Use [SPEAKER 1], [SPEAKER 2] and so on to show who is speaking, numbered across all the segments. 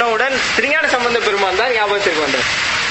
[SPEAKER 1] சொன்னவுடன் திருஞான சம்பந்த பெருமான் தான் ஞாபகத்திற்கு வந்தார்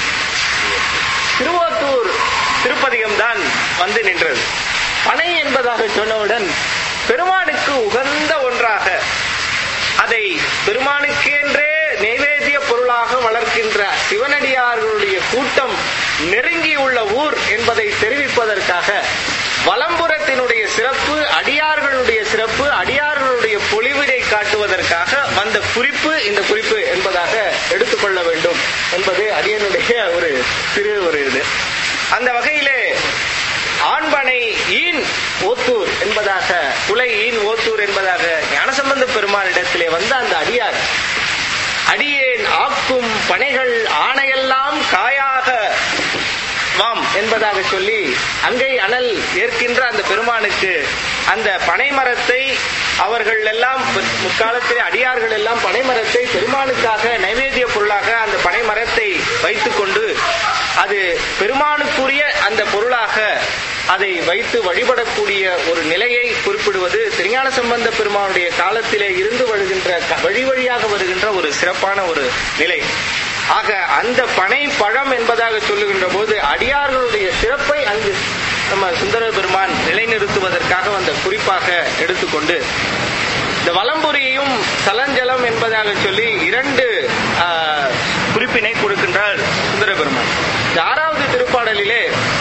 [SPEAKER 1] திருவோத்தூர் திருப்பதிகம் தான் வந்து நின்றது பனை என்பதாக சொன்னவுடன் பெருமானுக்கு உகந்த ஒன்றாக அதை பெருமானுக்கென்றே நைவேத்திய பொருளாக வளர்க்கின்ற சிவனடியார்களுடைய கூட்டம் நெருங்கியுள்ள ஊர் என்பதை தெரிவிப்பதற்காக வலம்புறத்தினுடைய சிறப்பு அடியார்களுடைய சிறப்பு அடியார்களுடைய பொலிவினை காட்டுவதற்காக வந்த குறிப்பு இந்த குறிப்பு என்பதாக எடுத்துக்கொள்ள வேண்டும் என்பது அடியனுடைய ஒரு சிறு ஒரு இது அந்த வகையிலே ஆண்பனை ஈன் ஓத்தூர் என்பதாக துளை ஈன் ஓத்தூர் என்பதாக ஞானசம்பந்த பெருமானிடத்திலே வந்த அந்த அடியார் அடியேன் ஆக்கும் பனைகள் ஆணையெல்லாம் காயாக வாம் என்பதாக சொல்லி அங்கை அனல் ஏற்கின்ற அந்த பெருமானுக்கு அந்த பனைமரத்தை அவர்கள் எல்லாம் முற்காலத்திலே அடியார்கள் எல்லாம் பனைமரத்தை பெருமானுக்காக நைவேத்திய பொருளாக அந்த பனைமரத்தை வைத்துக்கொண்டு அது பெருமானுக்குரிய அந்த பொருளாக அதை வைத்து வழிபடக்கூடிய ஒரு நிலையை குறிப்பிடுவது திருஞான சம்பந்த பெருமானுடைய காலத்திலே இருந்து வருகின்ற வழி வழியாக வருகின்ற ஒரு சிறப்பான ஒரு நிலை ஆக அந்த பனை பழம் என்பதாக சொல்லுகின்ற போது அடியார்களுடைய சிறப்பை அங்கு நம்ம சுந்தர பெருமான் நிலைநிறுத்துவதற்காக வந்த குறிப்பாக எடுத்துக்கொண்டு இந்த வலம்புரியும் சலஞ்சலம் என்பதாக சொல்லி இரண்டு ஆஹ், குறிப்பினை கொடுக்கின்றார் சுந்தர பெருமான் இந்த ஆறாவது திருப்பாடலிலே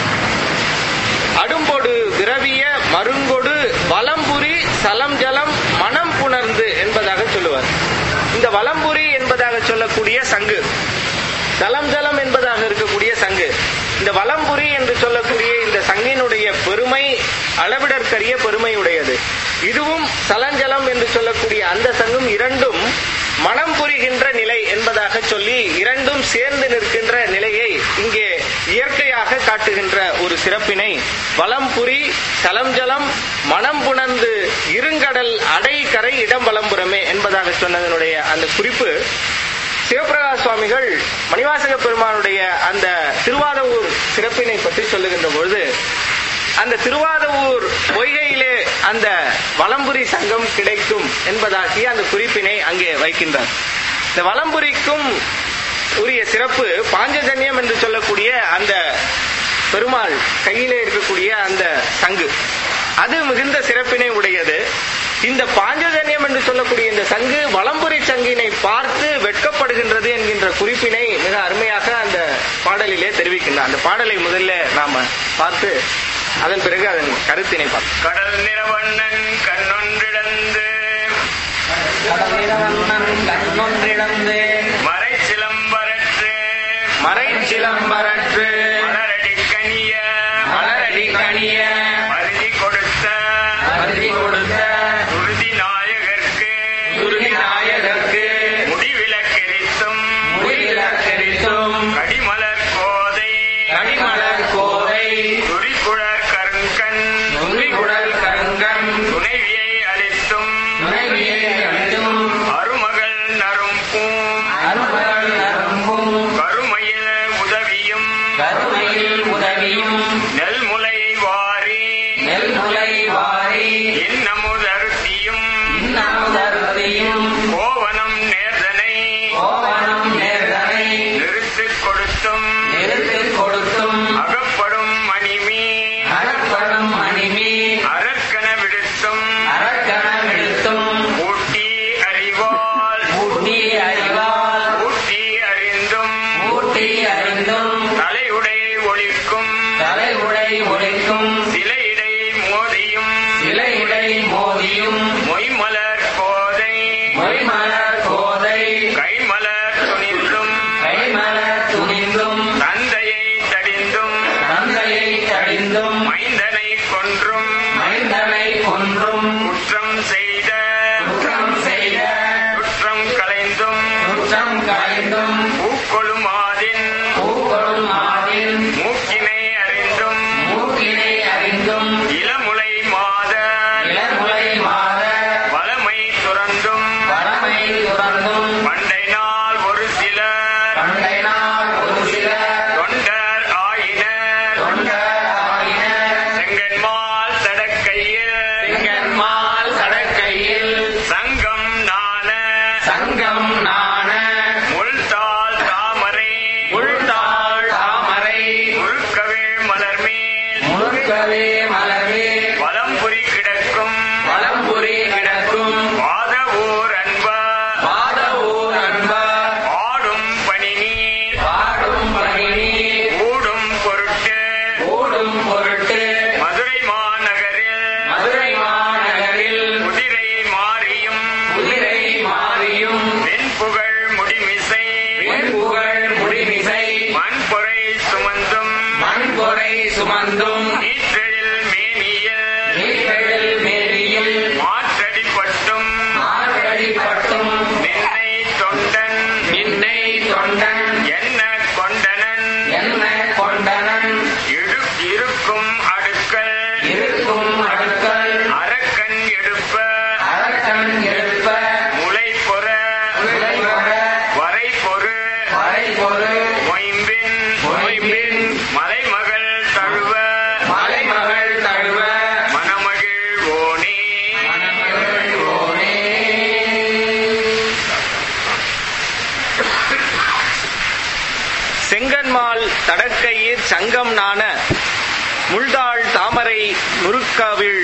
[SPEAKER 1] அடும்பொடு விரவிய மருங்கொடு வலம்புரி சலம் ஜலம் மனம் புணர்ந்து என்பதாக சொல்லுவார் இந்த வலம்புரி என்பதாக சொல்லக்கூடிய சங்கு தலம் ஜலம் என்பதாக இருக்கக்கூடிய சங்கு இந்த வலம்புரி என்று சொல்லக்கூடிய இந்த சங்கினுடைய பெருமை அளவிடற்கரிய பெருமையுடையது இதுவும் சலஞ்சலம் என்று சொல்லக்கூடிய அந்த சங்கும் இரண்டும் மனம் புரிகின்ற நிலை என்பதாக சொல்லி இரண்டும் சேர்ந்து நிற்கின்ற நிலையை இங்கே இயற்கையாக காட்டுகின்ற ஒரு சிறப்பினை வலம்புரி சலஞ்சலம் மனம் புணர்ந்து இருங்கடல் அடை கரை இடம் வலம்புறமே என்பதாக சொன்னதனுடைய அந்த குறிப்பு சிவபிரகாஷ் சுவாமிகள் மணிவாசக பெருமானுடைய அந்த திருவாதவூர் சிறப்பினை பற்றி சொல்லுகின்ற பொழுது அந்த திருவாதவூர் பொய்கையிலே அந்த வலம்புரி சங்கம் கிடைக்கும் என்பதாகிய அந்த குறிப்பினை அங்கே வைக்கின்றார் இந்த வலம்புரிக்கும் உரிய சிறப்பு பாஞ்சஜன்யம் என்று சொல்லக்கூடிய அந்த பெருமாள் கையிலே இருக்கக்கூடிய அந்த சங்கு அது மிகுந்த சிறப்பினை உடையது இந்த பாஞ்சஜன்யம் என்று சொல்லக்கூடிய இந்த சங்கு வலம்புரி சங்கினை பார்த்து வெட்கப்படுகின்றது என்கின்ற குறிப்பினை மிக அருமையாக அந்த பாடலிலே தெரிவிக்கின்றார் அந்த பாடலை முதல்ல நாம பார்த்து அதன் பிறகு அதன் கருத்தினை பார்ப்போம்
[SPEAKER 2] கடல் நிறவண்ணன் கண்ணொன்றிழந்து
[SPEAKER 1] கண்ணொன்றிழந்து
[SPEAKER 2] மறை சிலம்பரற்று
[SPEAKER 1] மறை சிலம்பரற்று
[SPEAKER 2] மலரடி கனிய
[SPEAKER 1] மலரடி கனிய
[SPEAKER 2] மருதி கொடுத்த
[SPEAKER 1] மருதி கொடுத்த
[SPEAKER 2] உறுதி நாயகர்க்கு
[SPEAKER 1] குருதி நாயகர்க்கு
[SPEAKER 2] முடிவிலக்கெரித்தும்
[SPEAKER 1] முடிவிலக்கரித்தும்
[SPEAKER 2] கடிமலர் கோதை
[SPEAKER 1] கனிமலர் கோதை
[SPEAKER 2] துரிகுழற் கருங்கண்
[SPEAKER 1] நுண்ணிகுடல் கருங்கன்
[SPEAKER 2] துணைவியை அளித்தும்
[SPEAKER 1] துணைவியை அழித்தும்
[SPEAKER 2] அருமகள் நறும்பூம்
[SPEAKER 1] அருமகள் நரம்பும்
[SPEAKER 2] கருமையில் உதவியும்
[SPEAKER 1] கருமையில் உதவியும்
[SPEAKER 2] நெல்முலை வாரி
[SPEAKER 1] நெல்முலை வாரி
[SPEAKER 2] இன்னமுதருத்தியும்
[SPEAKER 1] இன்னமுதருத்தியும்
[SPEAKER 2] கோவனம் நேர்தனை
[SPEAKER 1] கோவணம் நேர்தனை
[SPEAKER 2] நிறுத்திக் கொடுத்தும்
[SPEAKER 1] நிறுத்திக் கொடுத்தும்
[SPEAKER 2] அகப்படும் மணிமீ
[SPEAKER 1] அறப்படும் அணிமி
[SPEAKER 2] அரக்கன விடுத்தும்
[SPEAKER 1] அரக்கணம் எடுத்தும்
[SPEAKER 2] ஊட்டி அறிவால்
[SPEAKER 1] ஊட்டி அறிவால்
[SPEAKER 2] ஊட்டி அறிந்தும்
[SPEAKER 1] ஊட்டி அறிந்தும்
[SPEAKER 2] தலையுடை ஒழிக்கும்
[SPEAKER 1] தலை
[SPEAKER 2] மொயம்பின் மொயம்பின் மலைமகள் தழுவ
[SPEAKER 1] மலைமகள் தழுவ
[SPEAKER 2] மணமகிழ் ஓனே
[SPEAKER 1] செங்கன்மால் தடக்கையீர் சங்கம் நாண முள்தாள் தாமரை முருக்காவிள்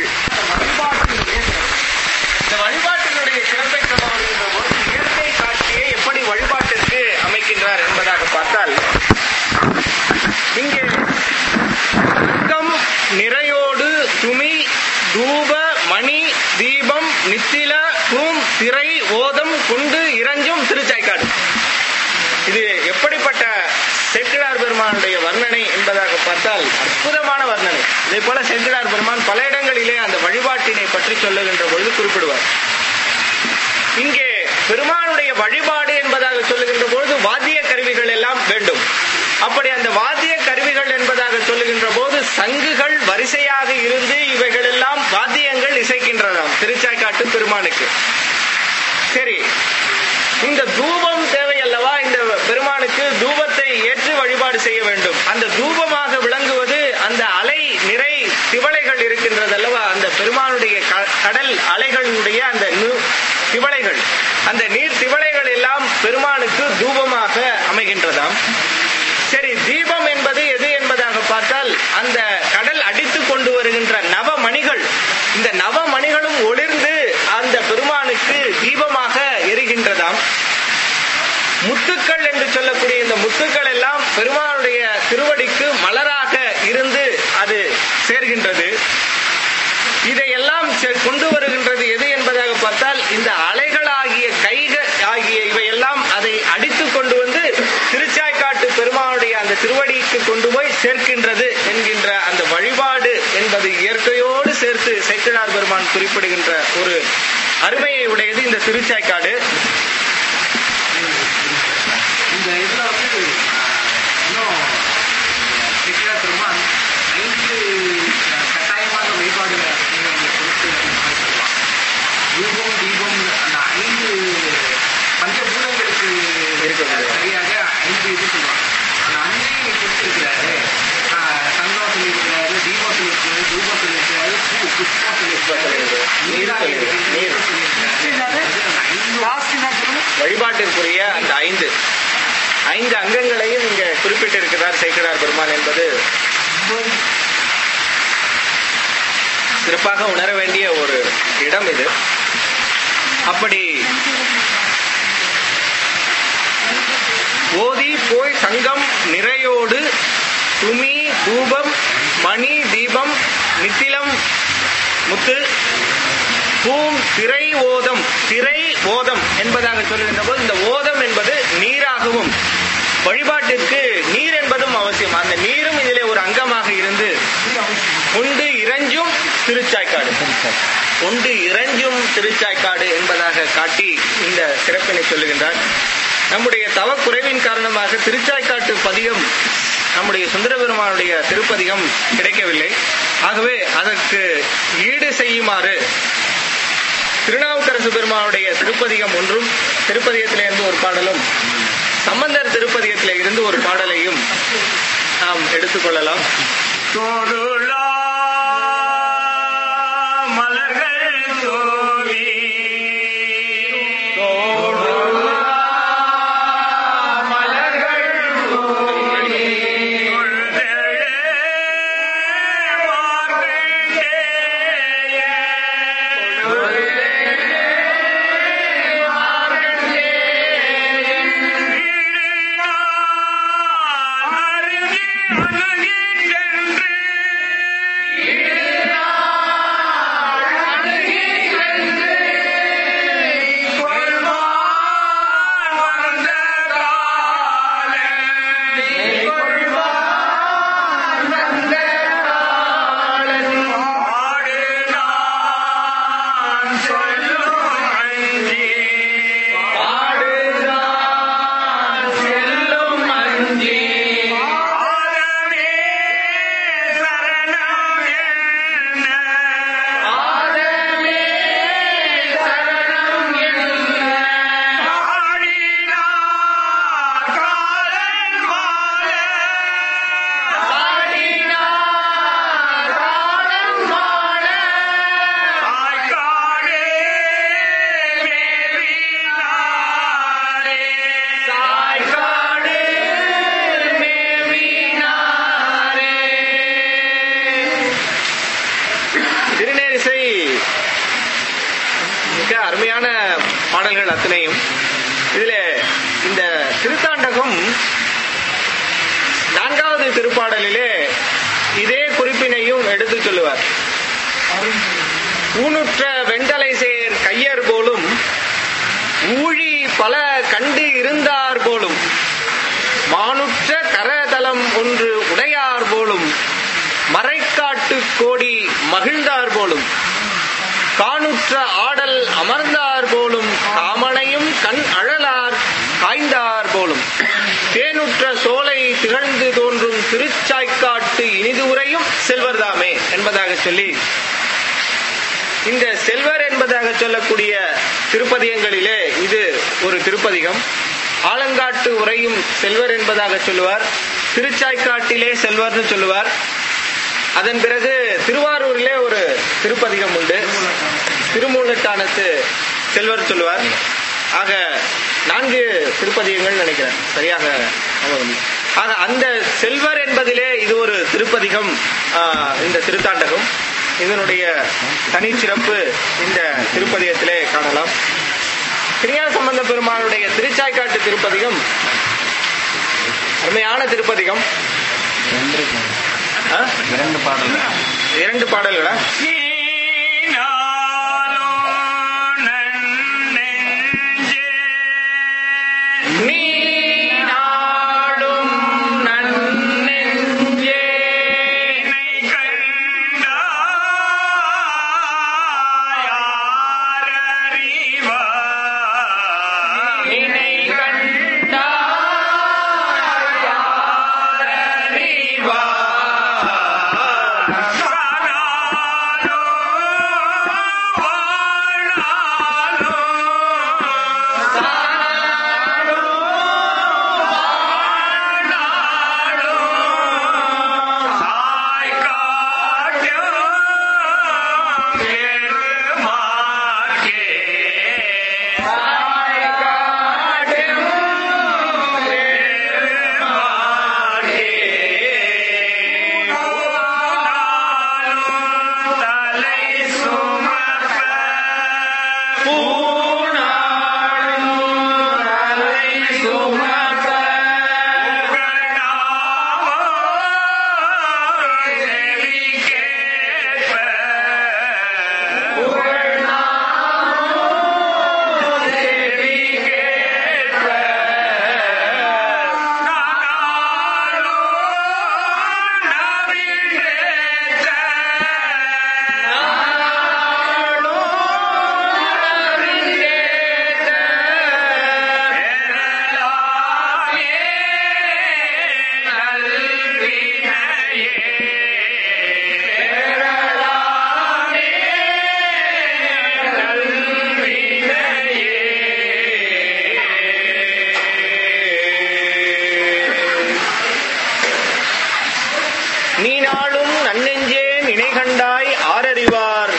[SPEAKER 1] இந்த வழிபாட்டினுடைய சிறப்பை சொல்ல வருகின்ற போது இயற்கை காட்சியை எப்படி வழிபாட்டிற்கு அமைக்கின்றார் என்பதாக பார்த்தால் இங்கே சங்கம் நிறையோடு துமி தூப மணி தீபம் நித்தில பூம் திரை ஓதம் குண்டு இறஞ்சும் திருச்சாய்க்காடு இது எப்படிப்பட்ட செட்டிலார் பெருமானுடைய வர்ணனை என்பதாக பார்த்தால் அற்புதமான வர்ணனை இதே போல செட்டிலார் பெருமான் பல இடங்களிலே அந்த வழிபாட்டினை பற்றி சொல்லுகின்ற பொழுது குறிப்பிடுவார் இங்கே பெருமானுடைய வழிபாடு என்பதாக சொல்லுகின்ற பொழுது வாத்திய கருவிகள் எல்லாம் வேண்டும் அப்படி அந்த வாத்திய கருவிகள் என்பதாக சொல்லுகின்ற போது சங்குகள் வரிசையாக இருந்து இவைகள் எல்லாம் வாத்தியங்கள் இசைக்கின்றதாம் திருச்சாய்க்காட்டு பெருமானுக்கு சரி இந்த தூபம் தேவை அல்லவா இந்த பெருமானுக்கு தூபத்தை ஏற்று வழிபாடு செய்ய வேண்டும் அந்த தூபமாக விளங்குவது அந்த அலை நிறை திவளைகள் இருக்கின்றது அல்லவா அந்த பெருமானுடைய க- கடல் அலைகளுடைய அந்த நு- திவளைகள் அந்த நீர் திவளைகள் எல்லாம் பெருமானுக்கு தூபமாக அமைகின்றதாம் சரி தீபம் என்பது எது என்பதாக பார்த்தால் அந்த கடல் அடித்து கொண்டு வருகின்ற நவமணிகள் இந்த நவமணிகளும் ஒளிர்ந்து அந்த பெருமானுக்கு தீபமாக எரிகின்றதாம் முத்துக்கள் என்று சொல்லக்கூடிய இந்த முத்துக்கள் எல்லாம் பெருமானுடைய திருவடிக்கு மலராக இருந்து அது சேர்கின்றது இதையெல்லாம் செ- கொண்டு வருகின்றது எது என்பதாக பார்த்தால் இந்த அலைகளாகிய கைகள் ஆகிய இவையெல்லாம் அதை அடித்து கொண்டு வந்து திருச்சாய்க்காட்டு பெருமானுடைய அந்த திருவடிக்கு கொண்டு போய் சேர்க்கின்றது என்கின்ற அந்த வழிபாடு என்பது இயற்கையோடு சேர்த்து சேக்கிழார் பெருமான் குறிப்பிடுகின்ற ஒரு அருமையை உடையது இந்த திருச்சாய்க்காடு
[SPEAKER 3] இந்த இதுல வந்து ஆஹ், இன்னும் சிக்கிரா பெருமான் ஐந்து ஆஹ், கட்டாயமான வழிபாடு நீங்க கொடுத்து சொல்லுவாங்க தூபம் தீபம் அந்த ஐந்து பஞ்சபூதங்களுக்கு
[SPEAKER 1] இருக்கிறது.
[SPEAKER 3] சரியாக ஐந்து இது சொல்லுவாங்க அந்த அஞ்சையும் கொடுத்திருக்கிறாரு ஆஹ், சங்கம் சொல்லியிருக்கிறாரு தீபம் சொல்லியிருக்கிறாரு தூபம் சொல்லியிருக்கிறாரு பூ புஷ்பம் சொல்லியிருக்கிறாரு நீராக
[SPEAKER 1] சொல்லியிருக்கிறாரு. நீர்.
[SPEAKER 3] சொல்லியிருக்கிறாரு அந்த ஐந்து
[SPEAKER 1] வழிபாட்டிற்குரிய அந்த ஐந்து ஐந்து அங்கங்களையும் இங்க குறிப்பிட்டிருக்கிறார் சேக்கிழார் பெருமான் என்பது சிறப்பாக உணர வேண்டிய ஒரு இடம் இது அப்படி ஓதி போய் சங்கம் நிறையோடு துமி தூபம் மணி தீபம் நித்திலம் முத்து பூம் திரை ஓதம் திரை ஓதம் என்பதாக சொல்லுகின்ற போது இந்த ஓதம் என்பது நீராகவும் வழிபாட்டிற்கு நீர் என்பதும் அவசியம் அந்த நீரும் இதிலே ஒரு அங்கமாக இருந்து உண்டு இறஞ்சும் திருச்சாய்க்காடு உண்டு இறஞ்சும் திருச்சாய்க்காடு என்பதாக காட்டி இந்த சிறப்பினை சொல்லுகின்றார் நம்முடைய தவ குறைவின் காரணமாக திருச்சாய்க்காட்டு பதிகம் நம்முடைய சுந்தர பெருமானுடைய திருப்பதிகம் கிடைக்கவில்லை ஆகவே அதற்கு ஈடு செய்யுமாறு திருநாவுக்கரசு பெருமானுடைய திருப்பதிகம் ஒன்றும் திருப்பதிகத்திலே இருந்து ஒரு பாடலும் சம்பந்தர் திருப்பதிகத்திலே இருந்து ஒரு பாடலையும் நாம் எடுத்துக்கொள்ளலாம்
[SPEAKER 2] தோடுலா மலர்கள் தோவி தொழுதெழ மார்க்கண்டேய
[SPEAKER 1] அத்தனையும் இதுல இந்த திருத்தாண்டகம் நான்காவது திருப்பாடலிலே இதே குறிப்பினையும் எடுத்து சொல்லுவார் ஊனுற்ற வெண்டலை சேர் கையர் போலும் ஊழி பல கண்டு இருந்தார் போலும் மானுற்ற கரதலம் ஒன்று உடையார் போலும் மறைக்காட்டு கோடி மகிழ்ந்தார் போலும் காணுற்ற ஆடல் அமர்ந்தார் போலும் காமனையும் கண் அழலார் காய்ந்தார் போலும் தேனுற்ற சோலை திகழ்ந்து தோன்றும் திருச்சாய்க்காட்டு இனிது உரையும் செல்வர்தாமே என்பதாக சொல்லி இந்த செல்வர் என்பதாக சொல்லக்கூடிய திருப்பதிகங்களிலே இது ஒரு திருப்பதிகம் ஆலங்காட்டு உரையும் செல்வர் என்பதாக சொல்லுவார் திருச்சாய்க்காட்டிலே செல்வர்னு சொல்லுவார் அதன் பிறகு திருவாரூரிலே ஒரு திருப்பதிகம் உண்டு திருமூலட்டானத்து செல்வர் சொல்லுவார் ஆக நான்கு திருப்பதிகங்கள் நினைக்கிறேன் சரியாக ஞாபகம் இல்லை. ஆக அந்த செல்வர் என்பதிலே இது ஒரு திருப்பதிகம் ஆஹ், இந்த திருத்தாண்டகம் இதனுடைய தனிச்சிறப்பு இந்த திருப்பதிகத்திலே காணலாம் திருஞான சம்பந்த பெருமானுடைய திருச்சாய்க்காட்டு திருப்பதிகம் அருமையான திருப்பதிகம் ஆ?
[SPEAKER 3] இரண்டு பாடல்
[SPEAKER 1] இரண்டு பாடல்களா
[SPEAKER 2] நீனாலோ நன்னெஞ்சே
[SPEAKER 1] நீ நாடும் நன்னெஞ்சே
[SPEAKER 2] என்னை கண்டாயாரறிவார்.
[SPEAKER 1] நினை கண்டாய் யாரறிவார்.
[SPEAKER 2] காணாலோ வாழாலோ சாய் காட்டும் பெருமாற்கே தலை சுமப்ப
[SPEAKER 1] நீ நாளும் நன்னெஞ்சே நினைகண்டாய் ஆரறிவார்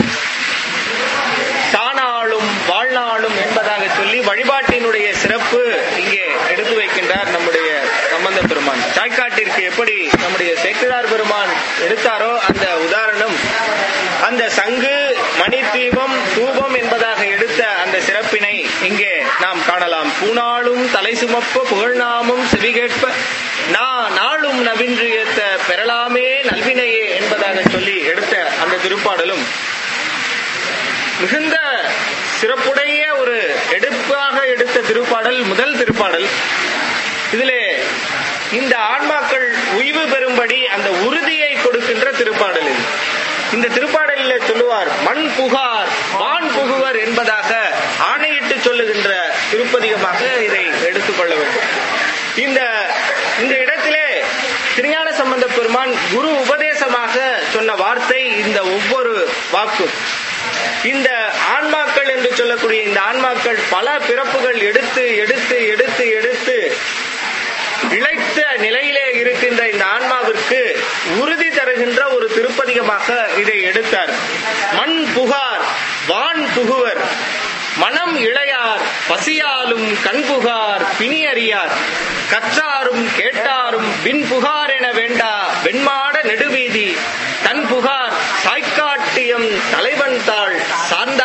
[SPEAKER 1] தானாளும் வாழ்நாளும் என்பதாக சொல்லி வழிபாட்டினுடைய சிறப்பு இங்கே எடுத்து வைக்கின்றார் நம்முடைய சம்பந்த பெருமான் சாய்க்காட்டிற்கு எப்படி நம்முடைய சேக்கிழார் பெருமான் எடுத்தாரோ அந்த உதாரணம் அந்த சங்கு மணி தீபம் தூபம் என்பதாக எடுத்த அந்த சிறப்பினை இங்கே நாம் காணலாம் பூனாளும் தலை சுமப்ப புகழ்நாமும் செவிகேட்ப நா நாளும் நவின்று ஏத்த பெறலாமே நல்வினையே என்பதாக சொல்லி எடுத்த அந்த திருப்பாடலும் மிகுந்த சிறப்புடைய ஒரு எடுப்பாக எடுத்த திருப்பாடல் முதல் திருப்பாடல் இதிலே இந்த ஆன்மாக்கள் உய்வு பெறும்படி அந்த உறுதியை கொடுக்கின்ற திருப்பாடல் இது இந்த திருப்பாடலில் சொல்லுவார் மண் புகார் வான் புகுவர் என்பதாக ஆணையிட்டு சொல்லுகின்ற திருப்பதிகமாக இதை எடுத்துக்கொள்ள வேண்டும் இந்த இந்த இடத்திலே திருஞான சம்பந்த பெருமான் குரு உபதேசமாக சொன்ன வார்த்தை இந்த ஒவ்வொரு வாக்கும் இந்த ஆன்மாக்கள் என்று சொல்லக்கூடிய இந்த ஆன்மாக்கள் பல பிறப்புகள் எடுத்து எடுத்து எடுத்து எடுத்து இழைத்த நிலையிலே இருக்கின்ற இந்த ஆன்மாவிற்கு உறுதி தருகின்ற ஒரு திருப்பதிகமாக இதை எடுத்தார் மண் புகார் வான் புகுவர் மனம் இளையார் பசியாலும் கண் புகார் பிணி அறியார் கற்றாரும் கேட்டாரும் பின் புகார் என வேண்டா வெண்மாட நெடுவீதி தன் புகார் சாய்க்காட்டியம் தலைவன் தாள் சார்ந்தாரே என்பதாக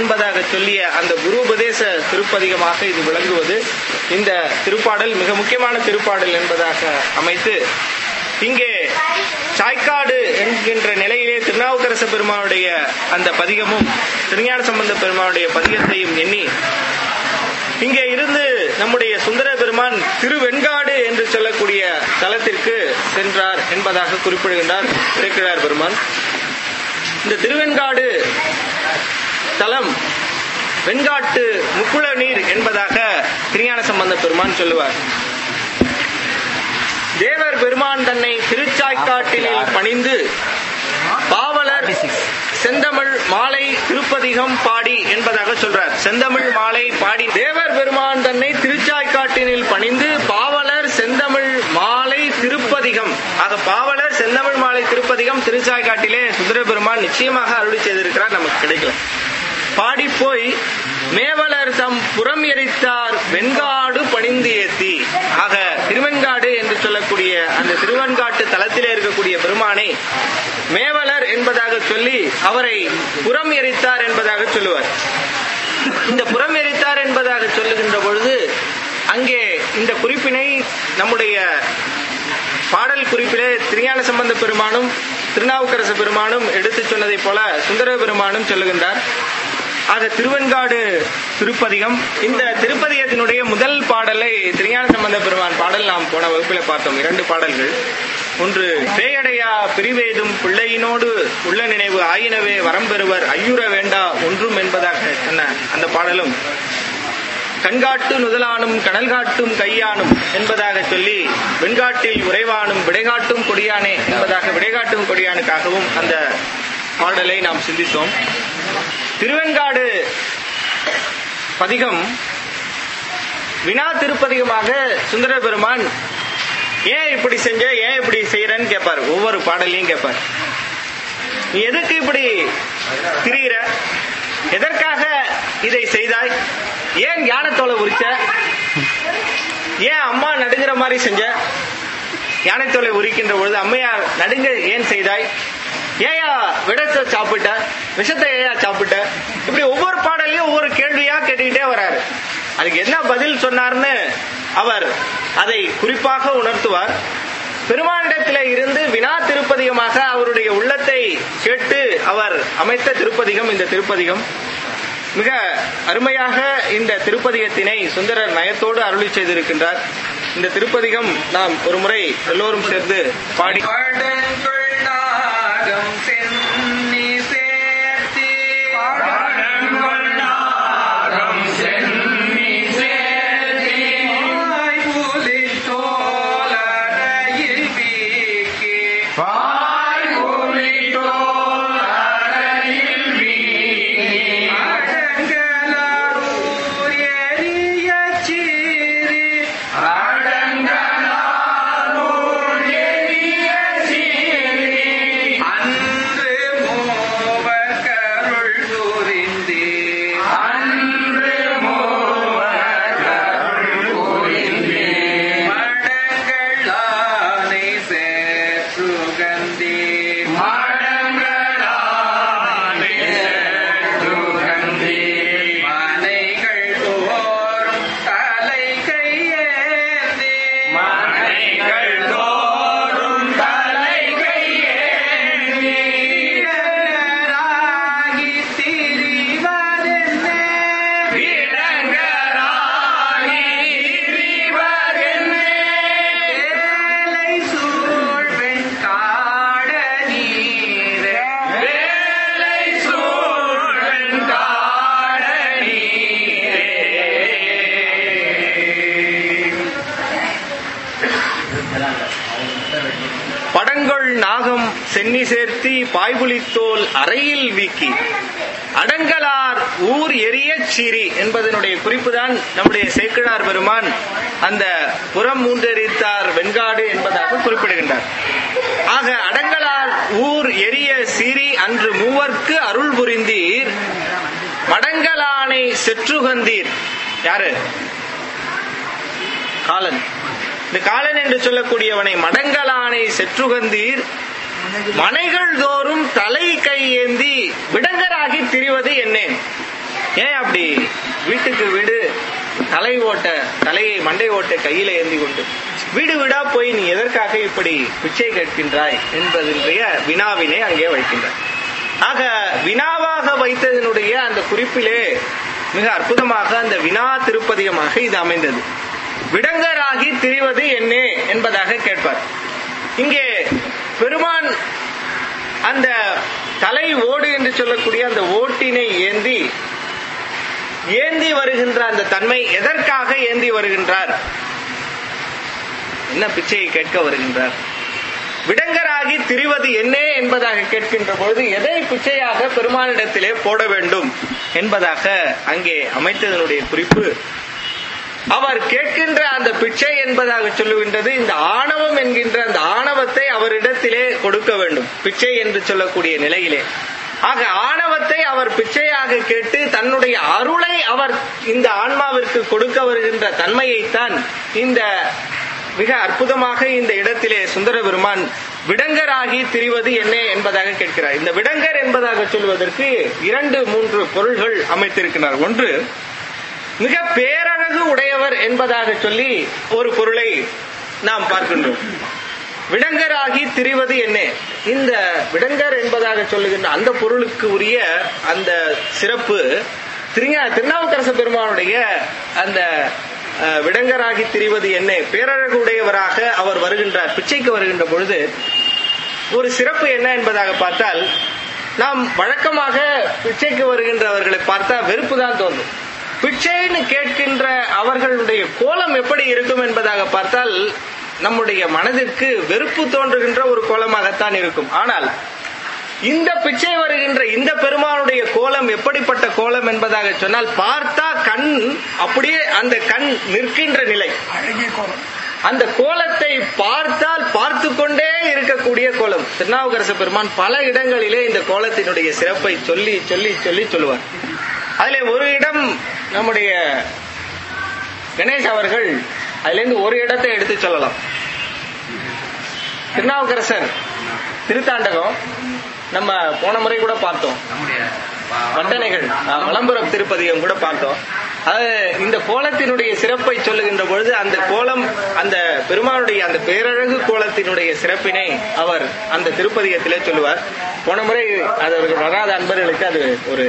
[SPEAKER 1] என்பதாக சொல்லிய அந்த குரு உபதேச திருப்பதிகமாக இது விளங்குவது இந்த திருப்பாடல் மிக முக்கியமான திருப்பாடல் என்பதாக அமைத்து இங்கே சாய்க்காடு என்கின்ற நிலையிலே திருநாவுக்கரச பெருமானுடைய அந்த பதிகமும் திருஞான சம்பந்த பெருமானுடைய பதிகத்தையும் எண்ணி இங்கே இருந்து நம்முடைய சுந்தர பெருமான் திருவெண்காடு என்று சொல்லக்கூடிய தலத்திற்கு சென்றார் என்பதாக குறிப்பிடுகின்றார் சேக்கிழார் பெருமான் இந்த திருவெண்காடு தலம் வெண்காட்டு முக்குள நீர் என்பதாக திருஞான சம்பந்த பெருமான் சொல்லுவார் தேவர் பெருமான் தன்னை திருச்சாய்க்காட்டினில் பணிந்து பாவலர் செந்தமிழ் மாலை திருப்பதிகம் பாடி என்பதாக சொல்றார் செந்தமிழ் மாலை பாடி தேவர் பெருமான் தன்னை திருச்சாய்க்காட்டினில் பணிந்து பாவலர் செந்தமிழ் மாலை திருப்பதிகம் ஆக பாவலர் செந்தமிழ் மாலை திருப்பதிகம் திருச்சாய்க்காட்டிலே சுந்தர பெருமான் நிச்சயமாக அருளி செய்திருக்கிறார் நமக்கு கிடைக்கல பாடி போய் மேவலர் தம் புறம் எரித்தார் வெண்காடு பணிந்து ஏத்தி ஆக திருவெண்காடு என்று சொல்லக்கூடிய அந்த திருவெண்காட்டு தலத்திலே இருக்கக்கூடிய பெருமானை மேவலர் என்பதாக சொல்லி அவரை புறம் எரித்தார் என்பதாக சொல்லுவார் இந்த புறம் எரித்தார் என்பதாக சொல்லுகின்ற பொழுது அங்கே இந்த குறிப்பினை நம்முடைய பாடல் குறிப்பிலே திருஞான சம்பந்த பெருமானும் திருநாவுக்கரசு பெருமானும் எடுத்துச் சொன்னதைப் போல சுந்தர பெருமானும் சொல்லுகின்றார் ஆக திருவெண்காடு திருப்பதிகம் இந்த திருப்பதிகத்தினுடைய முதல் பாடலை திருஞான சம்பந்த பெருமான் பாடல் நாம் போன வகுப்பில பார்த்தோம் இரண்டு பாடல்கள் ஒன்று பேயடையா பிரிவேதும் பிள்ளையினோடு உள்ள நினைவு ஆயினவே வரம்பெறுவர் ஐயுற வேண்டா ஒன்றும் என்பதாக சொன்ன அந்த பாடலும் கண்காட்டு நுதலானும் கனல் காட்டும் கையானும் என்பதாக சொல்லி வெண்காட்டில் உறைவானும் விடைகாட்டும் கொடியானே என்பதாக விடைகாட்டும் கொடியானுக்காகவும் அந்த பாடலை நாம் சிந்தித்தோம் திருவெண்காடு பதிகம் வினா திருப்பதிகமாக சுந்தர பெருமான் ஏன் இப்படி செஞ்ச ஏன் இப்படி செய்யறன்னு கேட்பார் ஒவ்வொரு பாடலையும் கேட்பார் நீ எதுக்கு இப்படி திரிகிற எதற்காக இதை செய்தாய் ஏன் ஞானத்தோலை உரிச்ச ஏன் அம்மா நடுங்கிற மாதிரி செஞ்ச யானைத்தோலை உரிக்கின்ற பொழுது அம்மையார் நடுங்க ஏன் செய்தாய் ஏயா விடத்தை சாப்பிட்ட விஷத்தை ஏயா சாப்பிட்ட இப்படி ஒவ்வொரு பாடலையும் ஒவ்வொரு கேள்வியா கேட்டுக்கிட்டே வராரு அதுக்கு என்ன பதில் சொன்னார்னு அவர் அதை குறிப்பாக உணர்த்துவார் பெருமானிடத்திலே இருந்து வினா திருப்பதிகமாக அவருடைய உள்ளத்தை கேட்டு அவர் அமைத்த திருப்பதிகம் இந்த திருப்பதிகம் மிக அருமையாக இந்த திருப்பதிகத்தினை சுந்தரர் நயத்தோடு அருளி செய்திருக்கின்றார் இந்த திருப்பதிகம் நாம் ஒரு முறை எல்லோரும் சேர்ந்து பாடி
[SPEAKER 3] படங்கள் நாகம் சென்னி சேர்த்தி வாய்ப்புலி தோலறையில் வீக்கி அடங்கலாரூர் எரியச் சீறி அன்று மூவர் கருள் புரிந்தே மடங்களானை சேற்றுகந்தே மனைகள் தோறும் தலை கையேந்தி வீரராகி திரிவதென்னே வேலை சூழ் வெண்காட நீரே
[SPEAKER 1] படங்கொள் நாகம் சென்னி சேர்த்தி பாய்புலித்தோல் அறையில் வீக்கி அடங்கலார் ஊர் எரிய சீரி என்பதனுடைய குறிப்புதான் நம்முடைய சேக்கிழார் பெருமான் அந்த புறம் மூன்றெரித்தார் வெண்காடு என்பதாக குறிப்பிடுகின்றார் ஆக அடங்கலார் ஊர் எரிய சீரி அன்று மூவர்க்கு அருள் புரிந்தீர் மடங்கலானை செற்றுகந்தீர் யாரு காலன் இந்த காலன் என்று சொல்லக்கூடியவனை மடங்கலானை செற்றுகந்தீர் மனைகள் தோறும் தலை கை ஏந்தி விடங்கராகி திரிவது என்னேன் ஏன் அப்படி வீட்டுக்கு வீடு தலை ஓட்ட தலையை மண்டை ஓட்ட கையில ஏந்தி கொண்டு வீடு வீடா போய் நீ எதற்காக இப்படி பிச்சை கேட்கின்றாய் என்பதனுடைய வினாவினை அங்கே வைக்கின்றார் ஆக வினாவாக வைத்ததனுடைய அந்த குறிப்பிலே மிக அற்புதமாக அந்த வினா திருப்பதியமாக இது அமைந்தது விடங்கராகி திரிவது என்னே என்பதாக கேட்பார் இங்கே பெருமான் அந்த தலை ஓடு என்று சொல்லக்கூடிய அந்த ஓட்டினை ஏந்தி ஏந்தி வருகின்ற அந்த தன்மை எதற்காக ஏந்தி வருகின்றார் என்ன பிச்சையை கேட்க வருகின்றார் விடங்கராகி திரிவது என்னே என்பதாக கேட்கின்ற பொழுது எதை பிச்சையாக பெருமானிடத்திலே போட வேண்டும் என்பதாக அங்கே அமைத்ததனுடைய குறிப்பு அவர் கேட்கின்ற அந்த பிச்சை என்பதாக சொல்லுகின்றது இந்த ஆணவம் என்கின்ற அந்த ஆணவத்தை அவரிடத்திலே கொடுக்க வேண்டும் பிச்சை என்று சொல்லக்கூடிய நிலையிலே ஆக ஆணவத்தை அவர் பிச்சையாக கேட்டு தன்னுடைய அருளை அவர் இந்த ஆன்மாவிற்கு கொடுக்க வருகின்ற தன்மையைத்தான் இந்த மிக அற்புதமாக இந்த இடத்திலே சுந்தர பெருமான் விடங்கராகி திரிவது என்ன என்பதாக கேட்கிறார் இந்த விடங்கர் என்பதாக சொல்வதற்கு இரண்டு மூன்று பொருள்கள் அமைத்திருக்கிறார் ஒன்று மிக பேரழகு உடையவர் என்பதாக சொல்லி ஒரு பொருளை நாம் பார்க்கின்றோம் விடங்கராகி திரிவது என்ன இந்த விடங்கர் என்பதாக சொல்லுகின்ற அந்த பொருளுக்கு உரிய அந்த சிறப்பு திருஞா திருநாவுக்கரசு பெருமானுடைய அந்த அஹ், விடங்கராகி திரிவது என்ன பேரழகு உடையவராக அவர் வருகின்றார் பிச்சைக்கு வருகின்ற பொழுது ஒரு சிறப்பு என்ன என்பதாக பார்த்தால் நாம் வழக்கமாக பிச்சைக்கு வருகின்றவர்களை பார்த்தா வெறுப்பு தான் தோன்றும் பிச்சைன்னு கேட்கின்ற அவர்களுடைய கோலம் எப்படி இருக்கும் என்பதாக பார்த்தால் நம்முடைய மனதிற்கு வெறுப்பு தோன்றுகின்ற ஒரு கோலமாகத்தான் இருக்கும் ஆனால் இந்த பிச்சை வருகின்ற இந்த பெருமானுடைய கோலம் எப்படிப்பட்ட கோலம் என்பதாக சொன்னால் பார்த்தா கண் அப்படியே அந்த கண் நிற்கின்ற நிலை
[SPEAKER 4] அழகிய கோலம்
[SPEAKER 1] அந்த கோலத்தை பார்த்தால் பார்த்து கொண்டே இருக்கக்கூடிய கோலம் திருநாவுக்கரசு பெருமான் பல இடங்களிலே இந்த கோலத்தினுடைய சிறப்பை சொல்லி சொல்லி சொல்லி சொல்லுவார் அதிலே ஒரு இடம் நம்முடைய கணேஷ் அவர்கள் அதிலிருந்து ஒரு இடத்தை எடுத்து சொல்லலாம் திருநாவுக்கரசர் திருத்தாண்டகம் நம்ம போன முறை கூட பார்த்தோம்
[SPEAKER 3] நம்முடைய
[SPEAKER 1] வண்டனைகள் அஹ், வலம்புரம் திருப்பதியும் கூட பார்த்தோம் அது இந்த கோலத்தினுடைய சிறப்பை சொல்லுகின்ற பொழுது அந்த கோலம் அந்த பெருமானுடைய அந்த பேரழகு கோலத்தினுடைய சிறப்பினை அவர் அந்த திருப்பதிகத்திலே சொல்லுவார் போன முறை அது அவர்கள் வராத அன்பர்களுக்கு அது ஒரு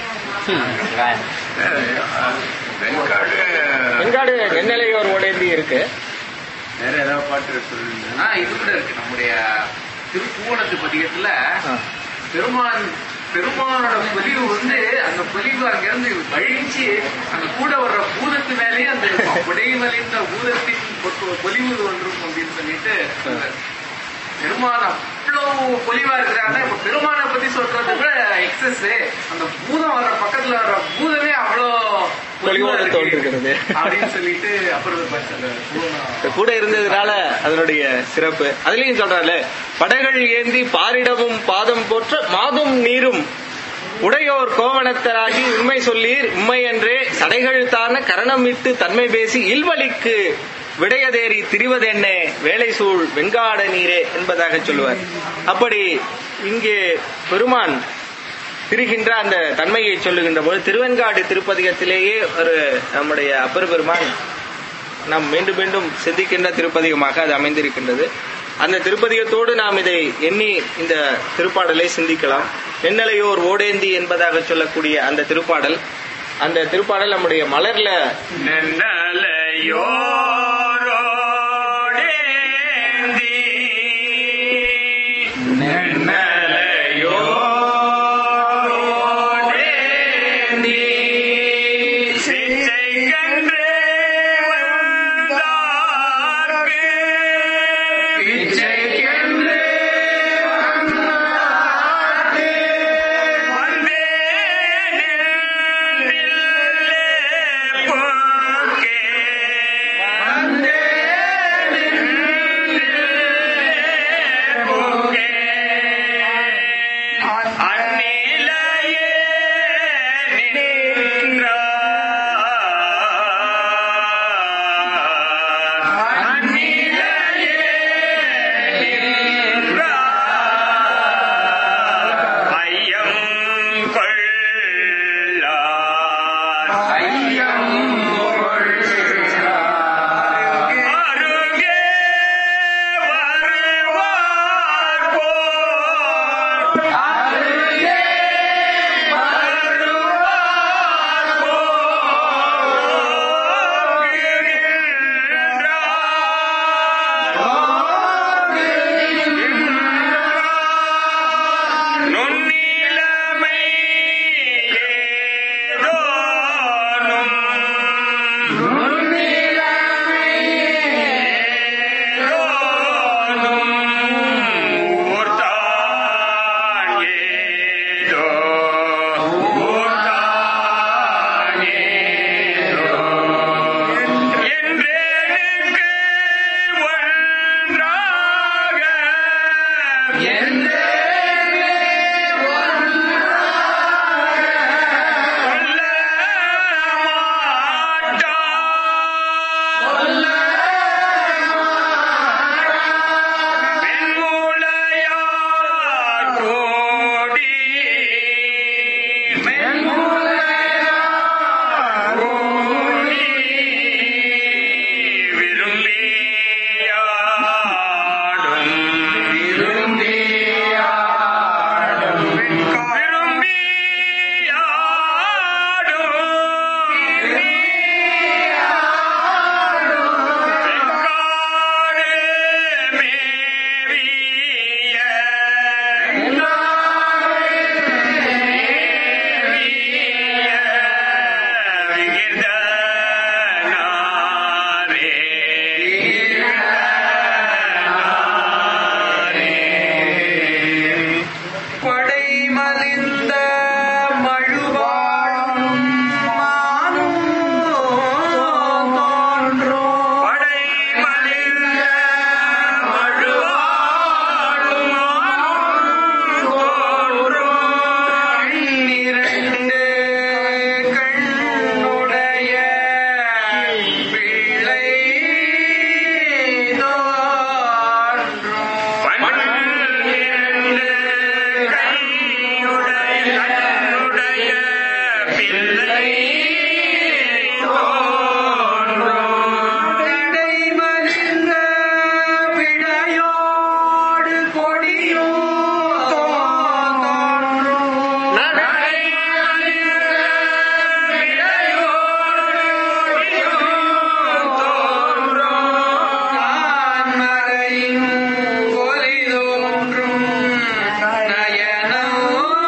[SPEAKER 2] வெண்காடு
[SPEAKER 1] வெண்காடு நெல்லையோர் ஓடேந்தி இருக்கு
[SPEAKER 2] வேற ஏதாவது பாட்டு சொல்லுங்க
[SPEAKER 3] ஆனா இது கூட இருக்கு நம்முடைய திருப்பூவனத்து பதிகத்துல
[SPEAKER 1] ஆ.
[SPEAKER 3] பெருமான் பெருமானோட பொலிவு வந்து அந்த பொலிவு அங்கிருந்து வழிச்சு அந்த கூட வர்ற பூதத்து மேலேயே அந்த இருக்கும். அப்படியே வலிந்த பூதத்தின் பொ- பொலிவு ஒன்றும் அப்படின்னு சொல்லிட்டு பெருமான் அவ்வளவு பொலிவா இருக்கிறாங்க இப்ப பெருமானை பத்தி சொல்றது கூட எக்ஸஸ் அந்த பூதம் வர்ற பக்கத்துல வர்ற பூதமே அவ்வளோ பொலிவா
[SPEAKER 1] பொலிவோடு
[SPEAKER 3] இருக்கு.
[SPEAKER 1] தோன்றுகிறது.
[SPEAKER 3] அப்படின்னு சொல்லிட்டு அப்புறம் பாரு அந்த பூதம்
[SPEAKER 1] இந்த கூட இருந்ததுனால அதனுடைய சிறப்பு அதுலயும் சொல்றாரு படைகள் ஏந்தி பாரிடமும் பாதம் போற்ற மாதும் நீரும் உடையோர் கோவணத்தராகி உண்மை சொல்லீர் உண்மை என்றே சடைகள் தான கரணமிட்டு தன்மை பேசி இல்வழிக்கு விடையதேறி திரிவதென்னே வேலை சூழ் வெண்காட நீரே என்பதாக சொல்லுவார் அப்படி இங்கே பெருமான் திரிகின்ற அந்த தன்மையை சொல்லுகின்ற போது திருவெண்காடு திருப்பதிகத்திலேயே ஒரு நம்முடைய அப்பர் பெருமான் நாம் மீண்டும் மீண்டும் சிந்திக்கின்ற திருப்பதிகமாக அது அமைந்திருக்கின்றது அந்த திருப்பதிகத்தோடு நாம் இதை எண்ணி இந்த திருப்பாடலை சிந்திக்கலாம் நென்னலையோர் ஓடேந்தி என்பதாக சொல்லக்கூடிய அந்த திருப்பாடல் அந்த திருப்பாடல் நம்முடைய மலர்ல
[SPEAKER 2] நென்னலையோரோடேந்தி நென்னலையோரோடேந்தி சிச்சை கன்றே வந்தார்க்கு பிச்சை கன்றே வந்தார்க்கு வந்தேனே போக்கே வந்தேனே போக்கே இல்லை தோன்றும்
[SPEAKER 3] இடைமறிந்த விடையோடு கொடியோ தோன்றும் கான்மறையின் ஒலி தோன்றும் நயனம்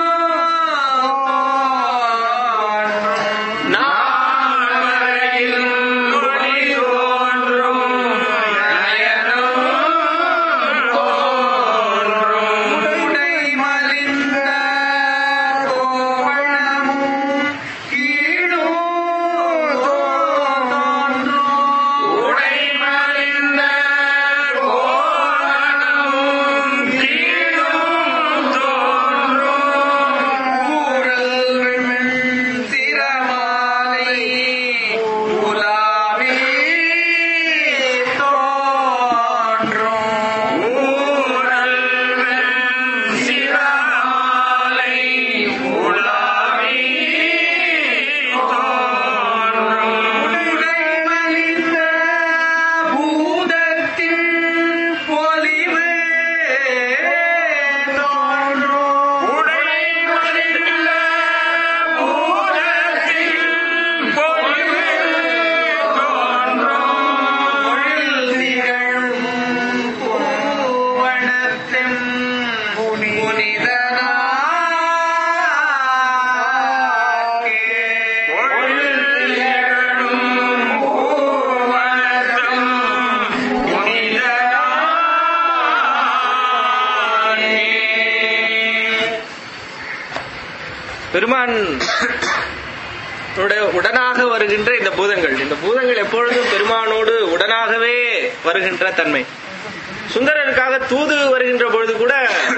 [SPEAKER 3] உடை மலிந்த கோவணமும் கீழும் தோன்றும் ஊரல் திறமாலை உலாவே தோன்றும் உடை மலிந்த பூதத்தின் பொலிவு தோன்றும் பொழில் திகழும் பூவனத்தின் புனிதனாக்கே.
[SPEAKER 1] பெருமான் உடைய- உடனாக வருகின்ற இந்த பூதங்கள் இந்த பூதங்கள் எப்பொழுதும் பெருமானோடு உடனாகவே வருகின்ற தன்மை சுந்தரருக்காக தூது வருகின்ற பொழுது கூட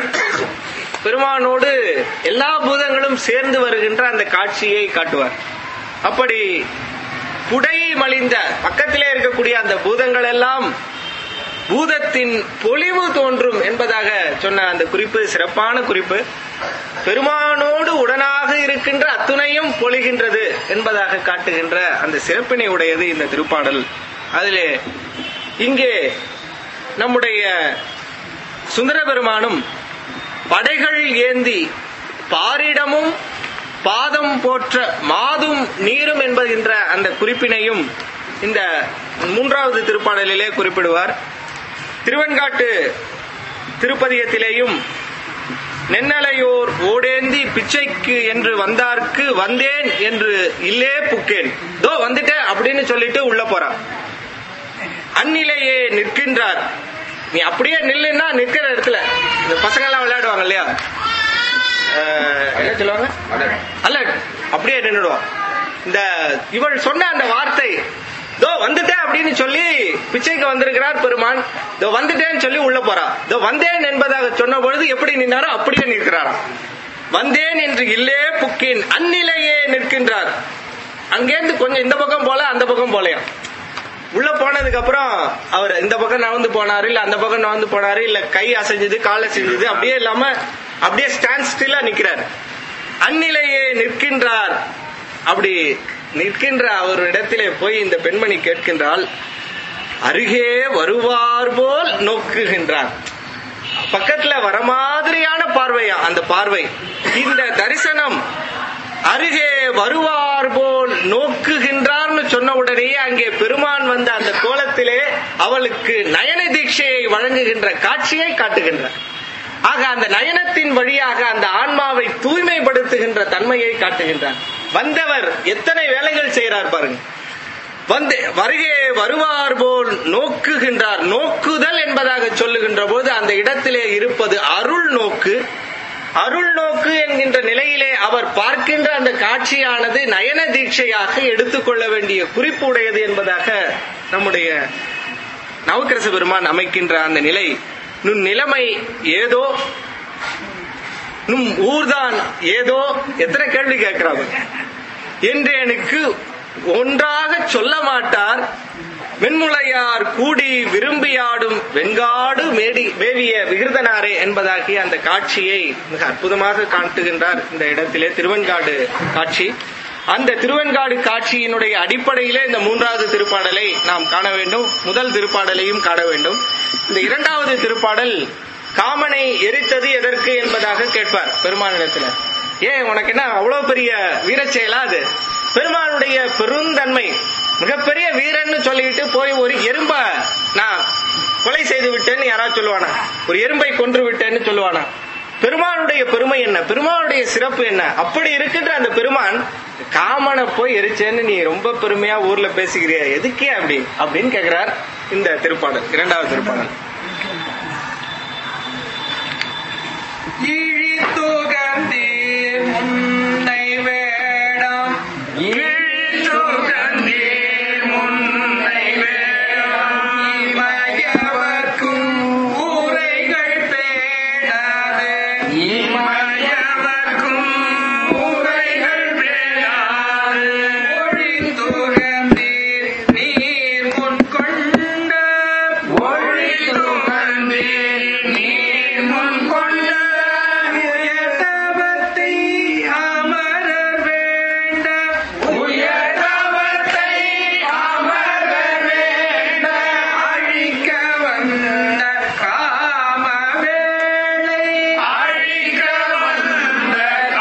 [SPEAKER 1] பெருமானோடு எல்லா பூதங்களும் சேர்ந்து வருகின்ற அந்த காட்சியை காட்டுவார் அப்படி புடை மலிந்த பக்கத்திலே இருக்கக்கூடிய அந்த பூதங்கள் எல்லாம் பூதத்தின் பொலிவு தோன்றும் என்பதாக சொன்ன அந்த குறிப்பு சிறப்பான குறிப்பு பெருமானோடு உடனாக இருக்கின்ற அத்துணையும் பொழிகின்றது என்பதாக காட்டுகின்ற அந்த சிறப்பினை உடையது இந்த திருப்பாடல் அதிலே இங்கே நம்முடைய சுந்தர பெருமானும் படைகள் ஏந்தி பாரிடமும் பாதம் போற்ற மாதும் நீரும் என்பகின்ற அந்த குறிப்பினையும் இந்த மூன்றாவது திருப்பாடலிலே குறிப்பிடுவார் திருவெண்காட்டு திருப்பதியத்திலேயும் நென்னலையோர் ஓடேந்தி பிச்சைக்கு என்று வந்தார்க்கு வந்தேன் என்று இல்லே புக்கேன் தோ வந்துட்டேன் அப்படின்னு சொல்லிட்டு உள்ள போறான் அந்நிலையே நிற்கின்றார் நீ அப்படியே நில்லுன்னா நிற்கிற இடத்துல இந்த பசங்க எல்லாம் விளையாடுவாங்க இல்லையா அஹ், என்ன சொல்லுவாங்க அல்ல அப்படியே நின்றுடுவான் இந்த இவள் சொன்ன அந்த வார்த்தை தோ வந்துட்டேன் அப்படின்னு சொல்லி பிச்சைக்கு வந்திருக்கிறார் பெருமான் இதோ வந்துட்டேன்னு சொல்லி உள்ள போறா இதோ வந்தேன் என்பதாக சொன்ன பொழுது எப்படி நின்னாரோ அப்படியே நிற்கிறாராம் வந்தேன் என்று இல்லே புக்கின் அந்நிலையே நிற்கின்றார் அங்கேருந்து கொஞ்சம் இந்த பக்கம் போல அந்த பக்கம் போலையாம் உள்ள போனதுக்கு அப்புறம் அவர் இந்த பக்கம் நகர்ந்து போனாரு இல்ல அந்த பக்கம் நகர்ந்து போனாரு இல்ல கை அசைஞ்சது கால் அசைஞ்சது அப்படியே இல்லாம அப்படியே ஸ்டாண்ட் ஸ்டில்லா நிக்கிறார் அந்நிலையே நிற்கின்றார் அப்படி நிற்கின்ற அவர் இடத்திலே போய் இந்த பெண்மணி கேட்கின்றாள் அருகே வருவார் போல் நோக்குகின்றார் பக்கத்துல வர மாதிரியான பார்வையா அந்த பார்வை இந்த தரிசனம் அருகே வருவார் போல் நோக்குகின்றார்னு சொன்ன உடனேயே அங்கே பெருமான் வந்த அந்த கோலத்திலே அவளுக்கு நயன தீட்சையை வழங்குகின்ற காட்சியை காட்டுகின்றார் ஆக அந்த நயனத்தின் வழியாக அந்த ஆன்மாவை தூய்மைப்படுத்துகின்ற தன்மையை காட்டுகின்றார் வந்தவர் எத்தனை வேலைகள் செய்கிறார் பாருங்க வந்து வருகே வருவார் போல் நோக்குகின்றார் நோக்குதல் என்பதாக சொல்லுகின்ற போது அந்த இடத்திலே இருப்பது அருள் நோக்கு அருள் நோக்கு என்கின்ற நிலையிலே அவர் பார்க்கின்ற அந்த காட்சியானது நயன தீட்சையாக எடுத்துக்கொள்ள வேண்டிய குறிப்பு உடையது என்பதாக நம்முடைய நவக்கிரச பெருமான் அமைக்கின்ற அந்த நிலை நும் நிலைமை ஏதோ நும் ஊர்தான் ஏதோ எத்தனை கேள்வி கேட்கிறாங்க என்று எனக்கு ஒன்றாக சொல்ல மாட்டார் வெண்முளையார் கூடி விரும்பியாடும் வெண்காடு மேடி மேவிய விகிருதனாரே என்பதாகிய அந்த காட்சியை மிக அற்புதமாக காட்டுகின்றார் இந்த இடத்திலே திருவெண்காடு காட்சி அந்த திருவெண்காடு காட்சியினுடைய அடிப்படையிலே இந்த மூன்றாவது திருப்பாடலை நாம் காண வேண்டும் முதல் திருப்பாடலையும் காண வேண்டும் இந்த இரண்டாவது திருப்பாடல் காமனை எரித்தது எதற்கு என்பதாக கேட்பார் பெருமானிடத்துல ஏன் உனக்கு என்ன அவ்வளவு பெரிய வீரச் செயலா அது பெருமானுடைய பெருந்தன்மை மிகப்பெரிய வீரன்னு சொல்லிட்டு போய் ஒரு எறும்ப நான் கொலை செய்து விட்டேன்னு யாராவது சொல்லுவானா ஒரு எறும்பை கொன்று விட்டேன்னு சொல்லுவானா பெருமானுடைய பெருமை என்ன பெருமானுடைய சிறப்பு என்ன அப்படி இருக்கின்ற அந்த பெருமான் காமனை போய் எரிச்சேன்னு நீ ரொம்ப பெருமையா ஊர்ல பேசுகிறியா எதுக்கே அப்படி அப்படின்னு கேக்குறார் இந்த திருப்பாடல் இரண்டாவது திருப்பாடல்
[SPEAKER 3] இழித்துகந்தீர் முன்னை வேடம்
[SPEAKER 2] இழித்துகந்தீர் முன்னை வேடம்
[SPEAKER 3] இமயவர்க்கும் ஊரைகள் பேணாது
[SPEAKER 2] இமயவர்க்கும் உரைகள் பேணாது
[SPEAKER 3] ஒழித்துகந்தீர் நீர் முன் கொண்ட
[SPEAKER 2] ஒழித்துகந்தீர் நீர் முன் கொண்ட
[SPEAKER 3] உயர்த்தவத்தை அமரர் வேண்ட
[SPEAKER 2] உயர்ந்தவத்தை அமரர் வேண்ட
[SPEAKER 3] அழிக்க வந்த காமவேளை
[SPEAKER 2] அழிக்க வந்த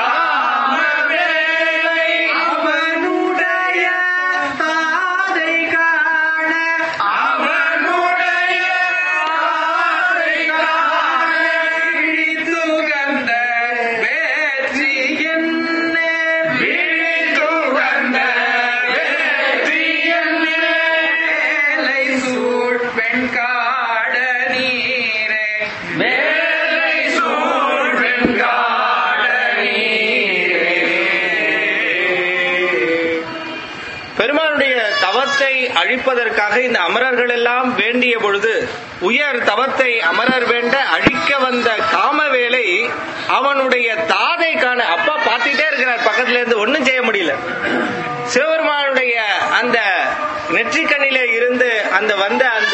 [SPEAKER 2] காமவேளை
[SPEAKER 3] அவனுடைய தாதை காண
[SPEAKER 2] அவனுடைய ஆசை காண
[SPEAKER 3] இழித்துகந்த வேற்றி என்ன
[SPEAKER 2] விழித்துகந்த வேற்றி என்னே
[SPEAKER 3] வேலை சூழ் வெண்காட நீரே
[SPEAKER 2] மேலை சூழ் வெண்காட நீரே
[SPEAKER 1] பெருமானுடைய தவத்தை அழிப்பதற்காக இந்த அமரர்கள் எல்லாம் வேண்டிய பொழுது உயர் தவத்தை அமரர் வேண்ட அழிக்க வந்த காமவேலை அவனுடைய தாதை காண அப்பா பார்த்துட்டே இருக்கிறார் பக்கத்துல இருந்து ஒண்ணும் செய்ய முடியல சிவபெருமானுடைய அந்த நெற்றிக்கண்ணிலே இருந்து அந்த வந்த அந்த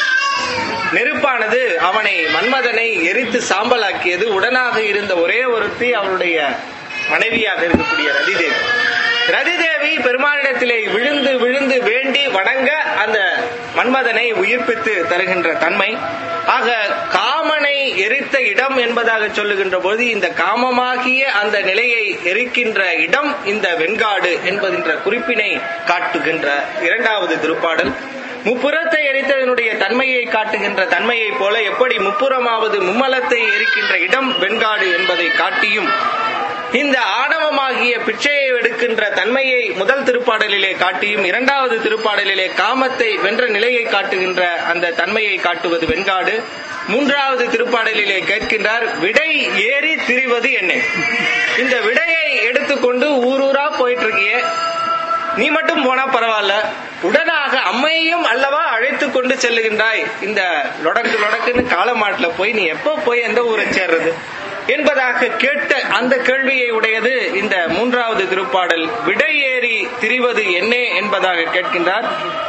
[SPEAKER 1] நெருப்பானது அவனை மன்மதனை எரித்து சாம்பலாக்கியது உடனாக இருந்த ஒரே ஒருத்தி அவளுடைய மனைவியாக இருக்கக்கூடிய ரதிதேவி ரதிதேவி பெருமானிடத்திலே விழுந்து விழுந்து வேண்டி வணங்க அந்த மன்மதனை உயிர்ப்பித்து தருகின்ற தன்மை ஆக காமனை எரித்த இடம் என்பதாக சொல்லுகின்ற பொழுது இந்த காமமாகிய அந்த நிலையை எரிக்கின்ற இடம் இந்த வெண்காடு என்பதென்ற குறிப்பினை காட்டுகின்ற இரண்டாவது திருப்பாடல் முப்புறத்தை எரித்ததனுடைய தன்மையை காட்டுகின்ற தன்மையைப் போல எப்படி முப்புறமாவது மும்மலத்தை எரிக்கின்ற இடம் வெண்காடு என்பதை காட்டியும் இந்த ஆணவமாகிய பிச்சையை எடுக்கின்ற தன்மையை முதல் திருப்பாடலிலே காட்டியும் இரண்டாவது திருப்பாடலிலே காமத்தை வென்ற நிலையை காட்டுகின்ற அந்த தன்மையை காட்டுவது வெண்காடு மூன்றாவது திருப்பாடலிலே கேட்கின்றார் விடை ஏறி திரிவது என்ன இந்த விடையை எடுத்துக்கொண்டு ஊரூரா போயிட்டு இருக்கியே நீ மட்டும் போனா பரவாயில்ல உடனாக அம்மையையும் அல்லவா அழைத்து கொண்டு செல்லுகின்றாய் இந்த லொடக்கு லொடக்குன்னு காலமாட்டுல போய் நீ எப்ப போய் எந்த ஊரை சேர்றது என்பதாக கேட்ட அந்த கேள்வியை உடையது இந்த மூன்றாவது திருப்பாடல் விடையேறி திரிவது என்ன என்பதாக கேட்கின்றார்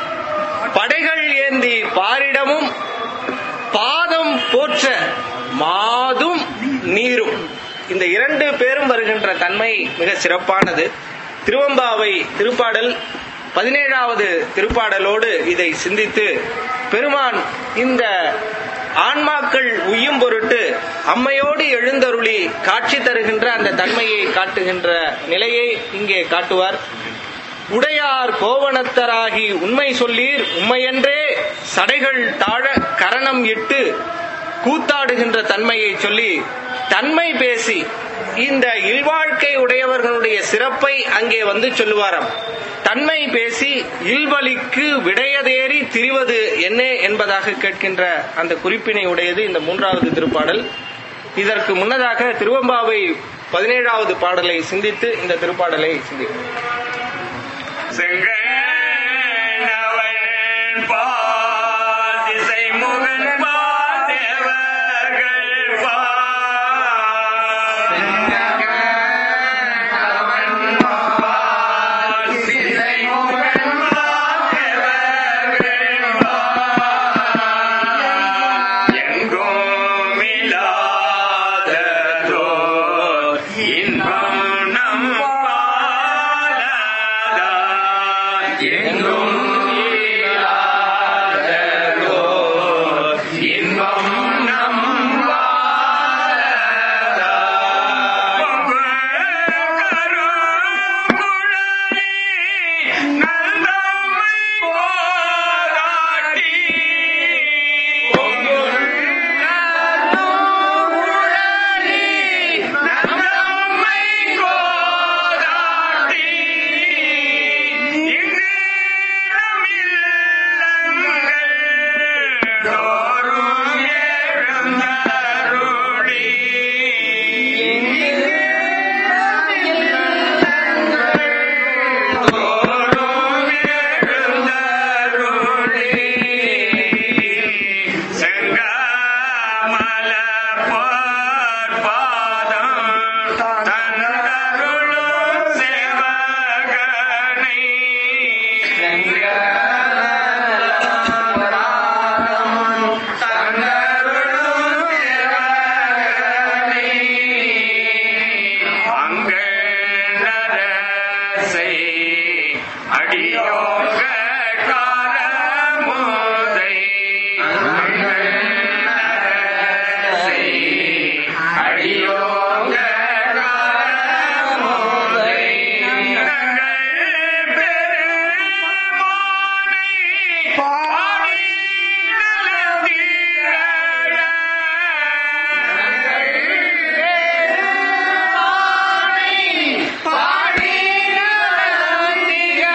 [SPEAKER 1] படைகள் ஏந்தி பாரிடமும் பாதம் போற்ற மாதும் நீரும் இந்த இரண்டு பேரும் வருகின்ற தன்மை மிக சிறப்பானது திருவம்பாவை திருப்பாடல் பதினேழாவது திருப்பாடலோடு இதை சிந்தித்து பெருமான் இந்த ஆன்மாக்கள் உய்யும் பொருட்டு அம்மையோடு எழுந்தருளி காட்சி தருகின்ற அந்த தன்மையை காட்டுகின்ற நிலையை இங்கே காட்டுவார் உடையார் கோவணத்தராகி உண்மை சொல்லீர் உண்மையன்றே சடைகள் தாழ கரணம் இட்டு கூத்தாடுகின்ற தன்மையை சொல்லி தன்மை பேசி இந்த இல்வாழ்க்கை உடையவர்களுடைய சிறப்பை அங்கே வந்து சொல்லுவாராம் தன்மை பேசி இல்வழிக்கு விடையதேறி திரிவது என்ன என்பதாக கேட்கின்ற அந்த குறிப்பினை உடையது இந்த மூன்றாவது திருப்பாடல் இதற்கு முன்னதாக திருவம்பாவை பதினேழாவது பாடலை சிந்தித்து இந்த திருப்பாடலை சிந்திப்போம்
[SPEAKER 2] செங்கனவன் பாதிசை முகன் பாதேவர்கள் பாதிசை முகன் பாதேவர்கள் எங்கும் இல்லாததோர் இன்பம் நம் பாலனை அடியோங்க காரமோதை நங்கள் பெருமானை பாடி நலந்தீர பாடி நலந்தீர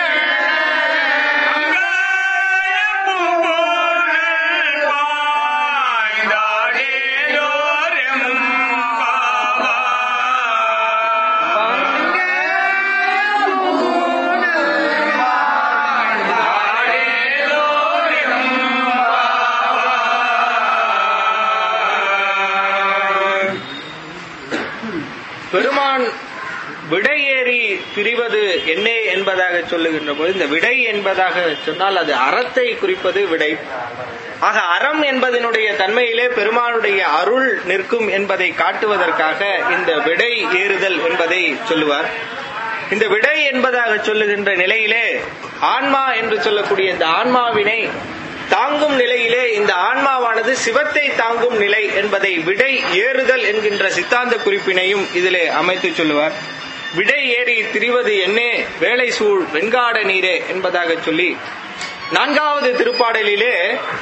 [SPEAKER 1] பெருமான் விடையேறி திரிவது என்ன என்பதாக சொல்லுகின்ற போது இந்த விடை என்பதாக சொன்னால் அது அறத்தை குறிப்பது விடை ஆக அறம் என்பதனுடைய தன்மையிலே பெருமானுடைய அருள் நிற்கும் என்பதை காட்டுவதற்காக இந்த விடை ஏறுதல் என்பதை சொல்லுவார் இந்த விடை என்பதாக சொல்லுகின்ற நிலையிலே ஆன்மா என்று சொல்லக்கூடிய இந்த ஆன்மாவினை தாங்கும் நிலையிலே இந்த ஆன்மாவானது சிவத்தை தாங்கும் நிலை என்பதை விடை ஏறுதல் என்கின்ற சித்தாந்த குறிப்பினையும் இதிலே அமைத்து சொல்லுவார் விடை ஏறி திரிவது என்னே வேலை சூழ் வெண்காட நீரே என்பதாக சொல்லி நான்காவது திருப்பாடலிலே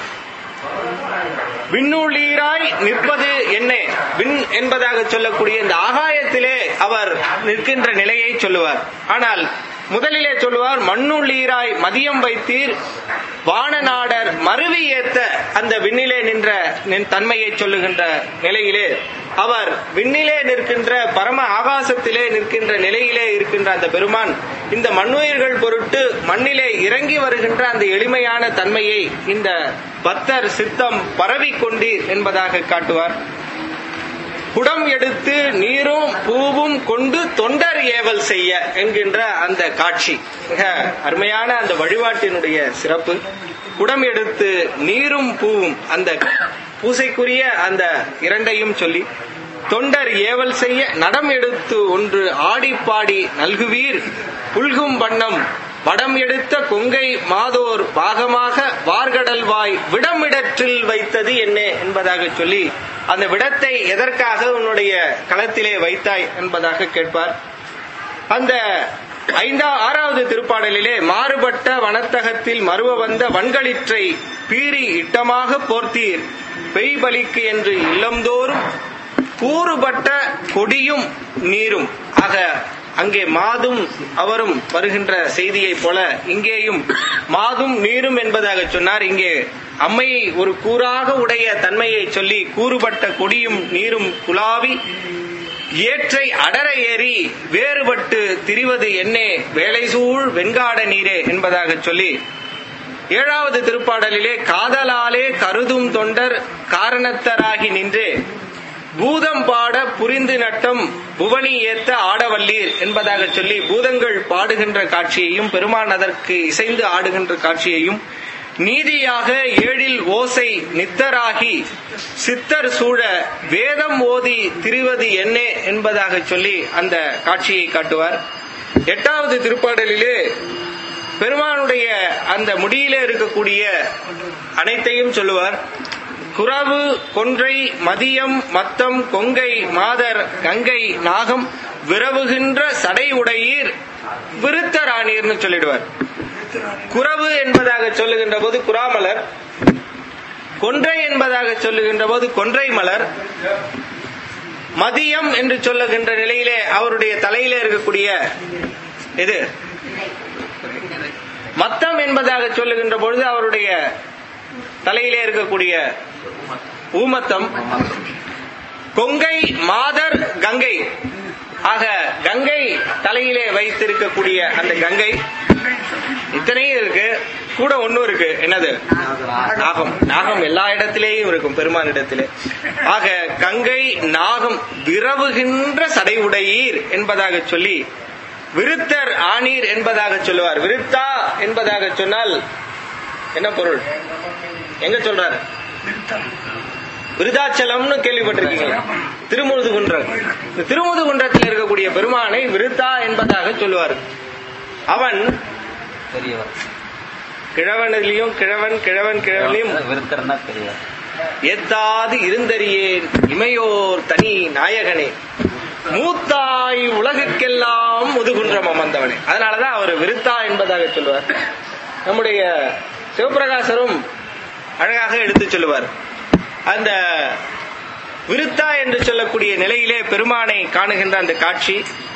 [SPEAKER 1] விண்ணுளீராய் நிற்பது என்ன விண் என்பதாக சொல்லக்கூடிய இந்த ஆகாயத்திலே அவர் நிற்கின்ற நிலையை சொல்லுவார் ஆனால் முதலிலே சொல்லுவார் மண்ணுள்ளீராய் மதியம் வைத்தீர் வானநாடர் மருவி ஏத்த அந்த விண்ணிலே நின்ற நின் தன்மையை சொல்லுகின்ற நிலையிலே அவர் விண்ணிலே நிற்கின்ற பரம ஆகாசத்திலே நிற்கின்ற நிலையிலே இருக்கின்ற அந்த பெருமான் இந்த மண்ணுயிர்கள் பொருட்டு மண்ணிலே இறங்கி வருகின்ற அந்த எளிமையான தன்மையை இந்த பக்தர் சித்தம் பரவி கொண்டீர் என்பதாக காட்டுவார் குடம் எடுத்து நீரும் பூவும் கொண்டு தொண்டர் ஏவல் செய்ய என்கின்ற அந்த காட்சி மிக அருமையான அந்த வழிபாட்டினுடைய சிறப்பு குடம் எடுத்து நீரும் பூவும் அந்த பூசைக்குரிய அந்த இரண்டையும் சொல்லி தொண்டர் ஏவல் செய்ய நடம் எடுத்து ஒன்று ஆடி பாடி நல்குவீர் புல்கும் வண்ணம் வடம் எடுத்த கொங்கை மாதோர் பாகமாக வார்கடல் வாய் விடமிடற்றில் வைத்தது என்ன என்பதாக சொல்லி அந்த விடத்தை எதற்காக உன்னுடைய களத்திலே வைத்தாய் என்பதாக கேட்பார் அந்த ஐந்தா ஆறாவது திருப்பாடலிலே மாறுபட்ட வனத்தகத்தில் மறுவ வந்த வன்களிற்றை பீறி இட்டமாக போர்த்தீர் பெய்பலிக்கு என்று இல்லந்தோறும் கூறுபட்ட கொடியும் நீரும் ஆக அங்கே மாதும் அவரும் வருகின்ற செய்தியைப் போல இங்கேயும் மாதும் நீரும் என்பதாக சொன்னார் இங்கே அம்மையை ஒரு கூறாக உடைய தன்மையை சொல்லி கூறுபட்ட கொடியும் நீரும் குலாவி ஏற்றை அடர ஏறி வேறுபட்டு திரிவது என்னே வேலைசூழ் வெண்காட நீரே என்பதாக சொல்லி ஏழாவது திருப்பாடலிலே காதலாலே கருதும் தொண்டர் காரணத்தராகி நின்றே பூதம் பாட புரிந்து நட்டம் புவனி ஏத்த ஆடவல்லீர் என்பதாக சொல்லி பூதங்கள் பாடுகின்ற காட்சியையும் பெருமான் அதற்கு இசைந்து ஆடுகின்ற காட்சியையும் நீதியாக ஏழில் ஓசை நித்தராகி சித்தர் சூழ வேதம் ஓதி திரிவது என்ன என்பதாக சொல்லி அந்த காட்சியை காட்டுவார் எட்டாவது திருப்பாடலிலே பெருமானுடைய அந்த முடியிலே இருக்கக்கூடிய அனைத்தையும் சொல்லுவார் குறவு கொன்றை மதியம் மத்தம் கொங்கை மாதர் கங்கை நாகம் விரவுகின்ற சடை உடையீர் விருத்தராணீர்னு சொல்லிடுவார் குறவு என்பதாக சொல்லுகின்ற போது குறாமலர் கொன்றை என்பதாக சொல்லுகின்ற போது கொன்றை மலர் மதியம் என்று சொல்லுகின்ற நிலையிலே அவருடைய தலையிலே இருக்கக்கூடிய இது மத்தம் என்பதாக சொல்லுகின்ற பொழுது அவருடைய தலையிலே இருக்கக்கூடிய ஊமத்தம் கொங்கை மாதர் கங்கை ஆக கங்கை தலையிலே வைத்திருக்கக்கூடிய அந்த கங்கை இத்தனையும் இருக்கு கூட ஒண்ணும் இருக்கு என்னது நாகம் நாகம் எல்லா இடத்திலேயும் இருக்கும் பெருமான் இடத்திலே ஆக கங்கை நாகம் விரவுகின்ற சடை உடையீர் என்பதாக சொல்லி விருத்தர் ஆணீர் என்பதாக சொல்லுவார் விருத்தா என்பதாக சொன்னால் என்ன பொருள் எங்க சொல்றாரு விருதாச்சலம்னு கேள்விப்பட்டிருக்கீங்களா திருமுதுகுன்றம் இந்த திருமுதுகுன்றத்தில் இருக்கக்கூடிய பெருமானை விருத்தா என்பதாக சொல்லுவார் அவன்
[SPEAKER 4] பெரியவர்
[SPEAKER 1] கிழவனிலையும் கிழவன் கிழவன் கிழவனிலையும்
[SPEAKER 4] விருத்தர்னா பெரியவர்
[SPEAKER 1] ஏத்தாது இருந்தறியேன் இமையோர் தனி நாயகனே மூத்தாய் உலகுக்கெல்லாம் முதுகுன்றம் அமர்ந்தவனே அதனாலதான் அவர் விருத்தா என்பதாக சொல்லுவார் நம்முடைய சிவபிரகாசரும் அழகாக எடுத்து சொல்லுவார் அந்த விருத்தா என்று சொல்லக்கூடிய நிலையிலே பெருமானை காணுகின்ற அந்த காட்சி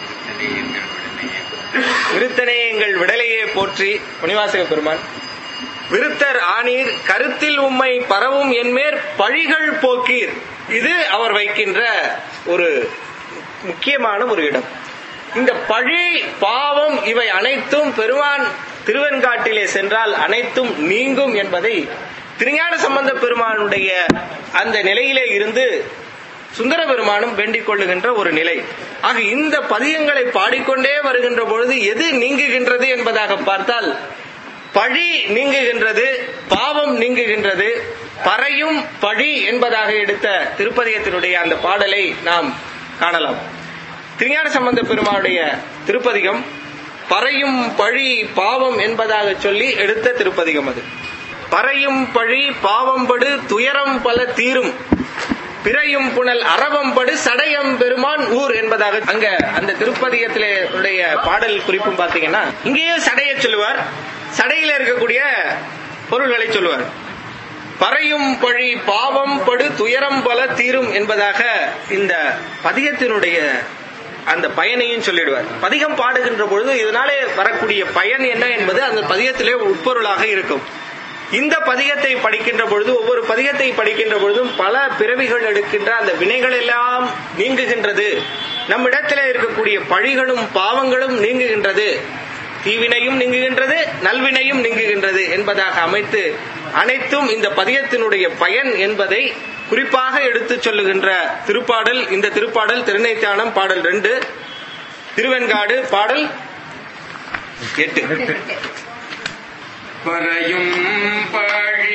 [SPEAKER 1] விருத்தனே எங்கள் விடலையே போற்றி முனிவாசக பெருமான் விருத்தர் ஆனீர் கருத்தில் உம்மை பரவும் என்மேற் பழிகள் போக்கீர் இது அவர் வைக்கின்ற ஒரு முக்கியமான ஒரு இடம் இந்த பழி பாவம் இவை அனைத்தும் பெருமான் திருவெண்காட்டிலே சென்றால் அனைத்தும் நீங்கும் என்பதை திருஞான சம்பந்த பெருமானுடைய அந்த நிலையிலே இருந்து சுந்தர பெருமானும் வேண்டிக் கொள்ளுகின்ற ஒரு நிலை ஆக இந்த பதியங்களை பாடிக்கொண்டே வருகின்ற பொழுது எது நீங்குகின்றது என்பதாக பார்த்தால் பழி நீங்குகின்றது பாவம் நீங்குகின்றது பறையும் பழி என்பதாக எடுத்த திருப்பதியத்தினுடைய அந்த பாடலை நாம் காணலாம் திருஞான சம்பந்த பெருமானுடைய திருப்பதிகம் பறையும் பழி பாவம் என்பதாக சொல்லி எடுத்த திருப்பதிகம் அது பறையும் பழி பாவம் படு துயரம் பல தீரும் பிறையும் புனல் அரவம் படு சடையம் பெருமான் ஊர் என்பதாக அங்க அந்த திருப்பதிகத்திலே உடைய பாடல் குறிப்பும் பாத்தீங்கன்னா இங்கேயே சடைய சொல்லுவார் சடையில இருக்கக்கூடிய பொருள்களை சொல்லுவார் பறையும் பழி பாவம் படு துயரம் பல தீரும் என்பதாக இந்த பதிகத்தினுடைய அந்த பயனையும் சொல்லிடுவார் பதிகம் பாடுகின்ற பொழுது இதனாலே வரக்கூடிய பயன் என்ன என்பது அந்த பதிகத்திலே உட்பொருளாக இருக்கும் இந்த பதிகத்தை படிக்கின்ற பொழுது ஒவ்வொரு பதிகத்தை படிக்கின்ற பொழுதும் பல பிறவிகள் எடுக்கின்ற அந்த வினைகள் எல்லாம் நீங்குகின்றது நம்மிடத்திலே இருக்கக்கூடிய பழிகளும் பாவங்களும் நீங்குகின்றது தீவினையும் நீங்குகின்றது நல்வினையும் நீங்குகின்றது என்பதாக அமைத்து அனைத்தும் இந்த பதியத்தினுடைய பயன் என்பதை குறிப்பாக எடுத்துச் சொல்லுகின்ற திருப்பாடல் இந்த திருப்பாடல் திருநைத்தானம் பாடல் ரெண்டு திருவெண்காடு பாடல் எட்டு
[SPEAKER 2] பறையும் பழி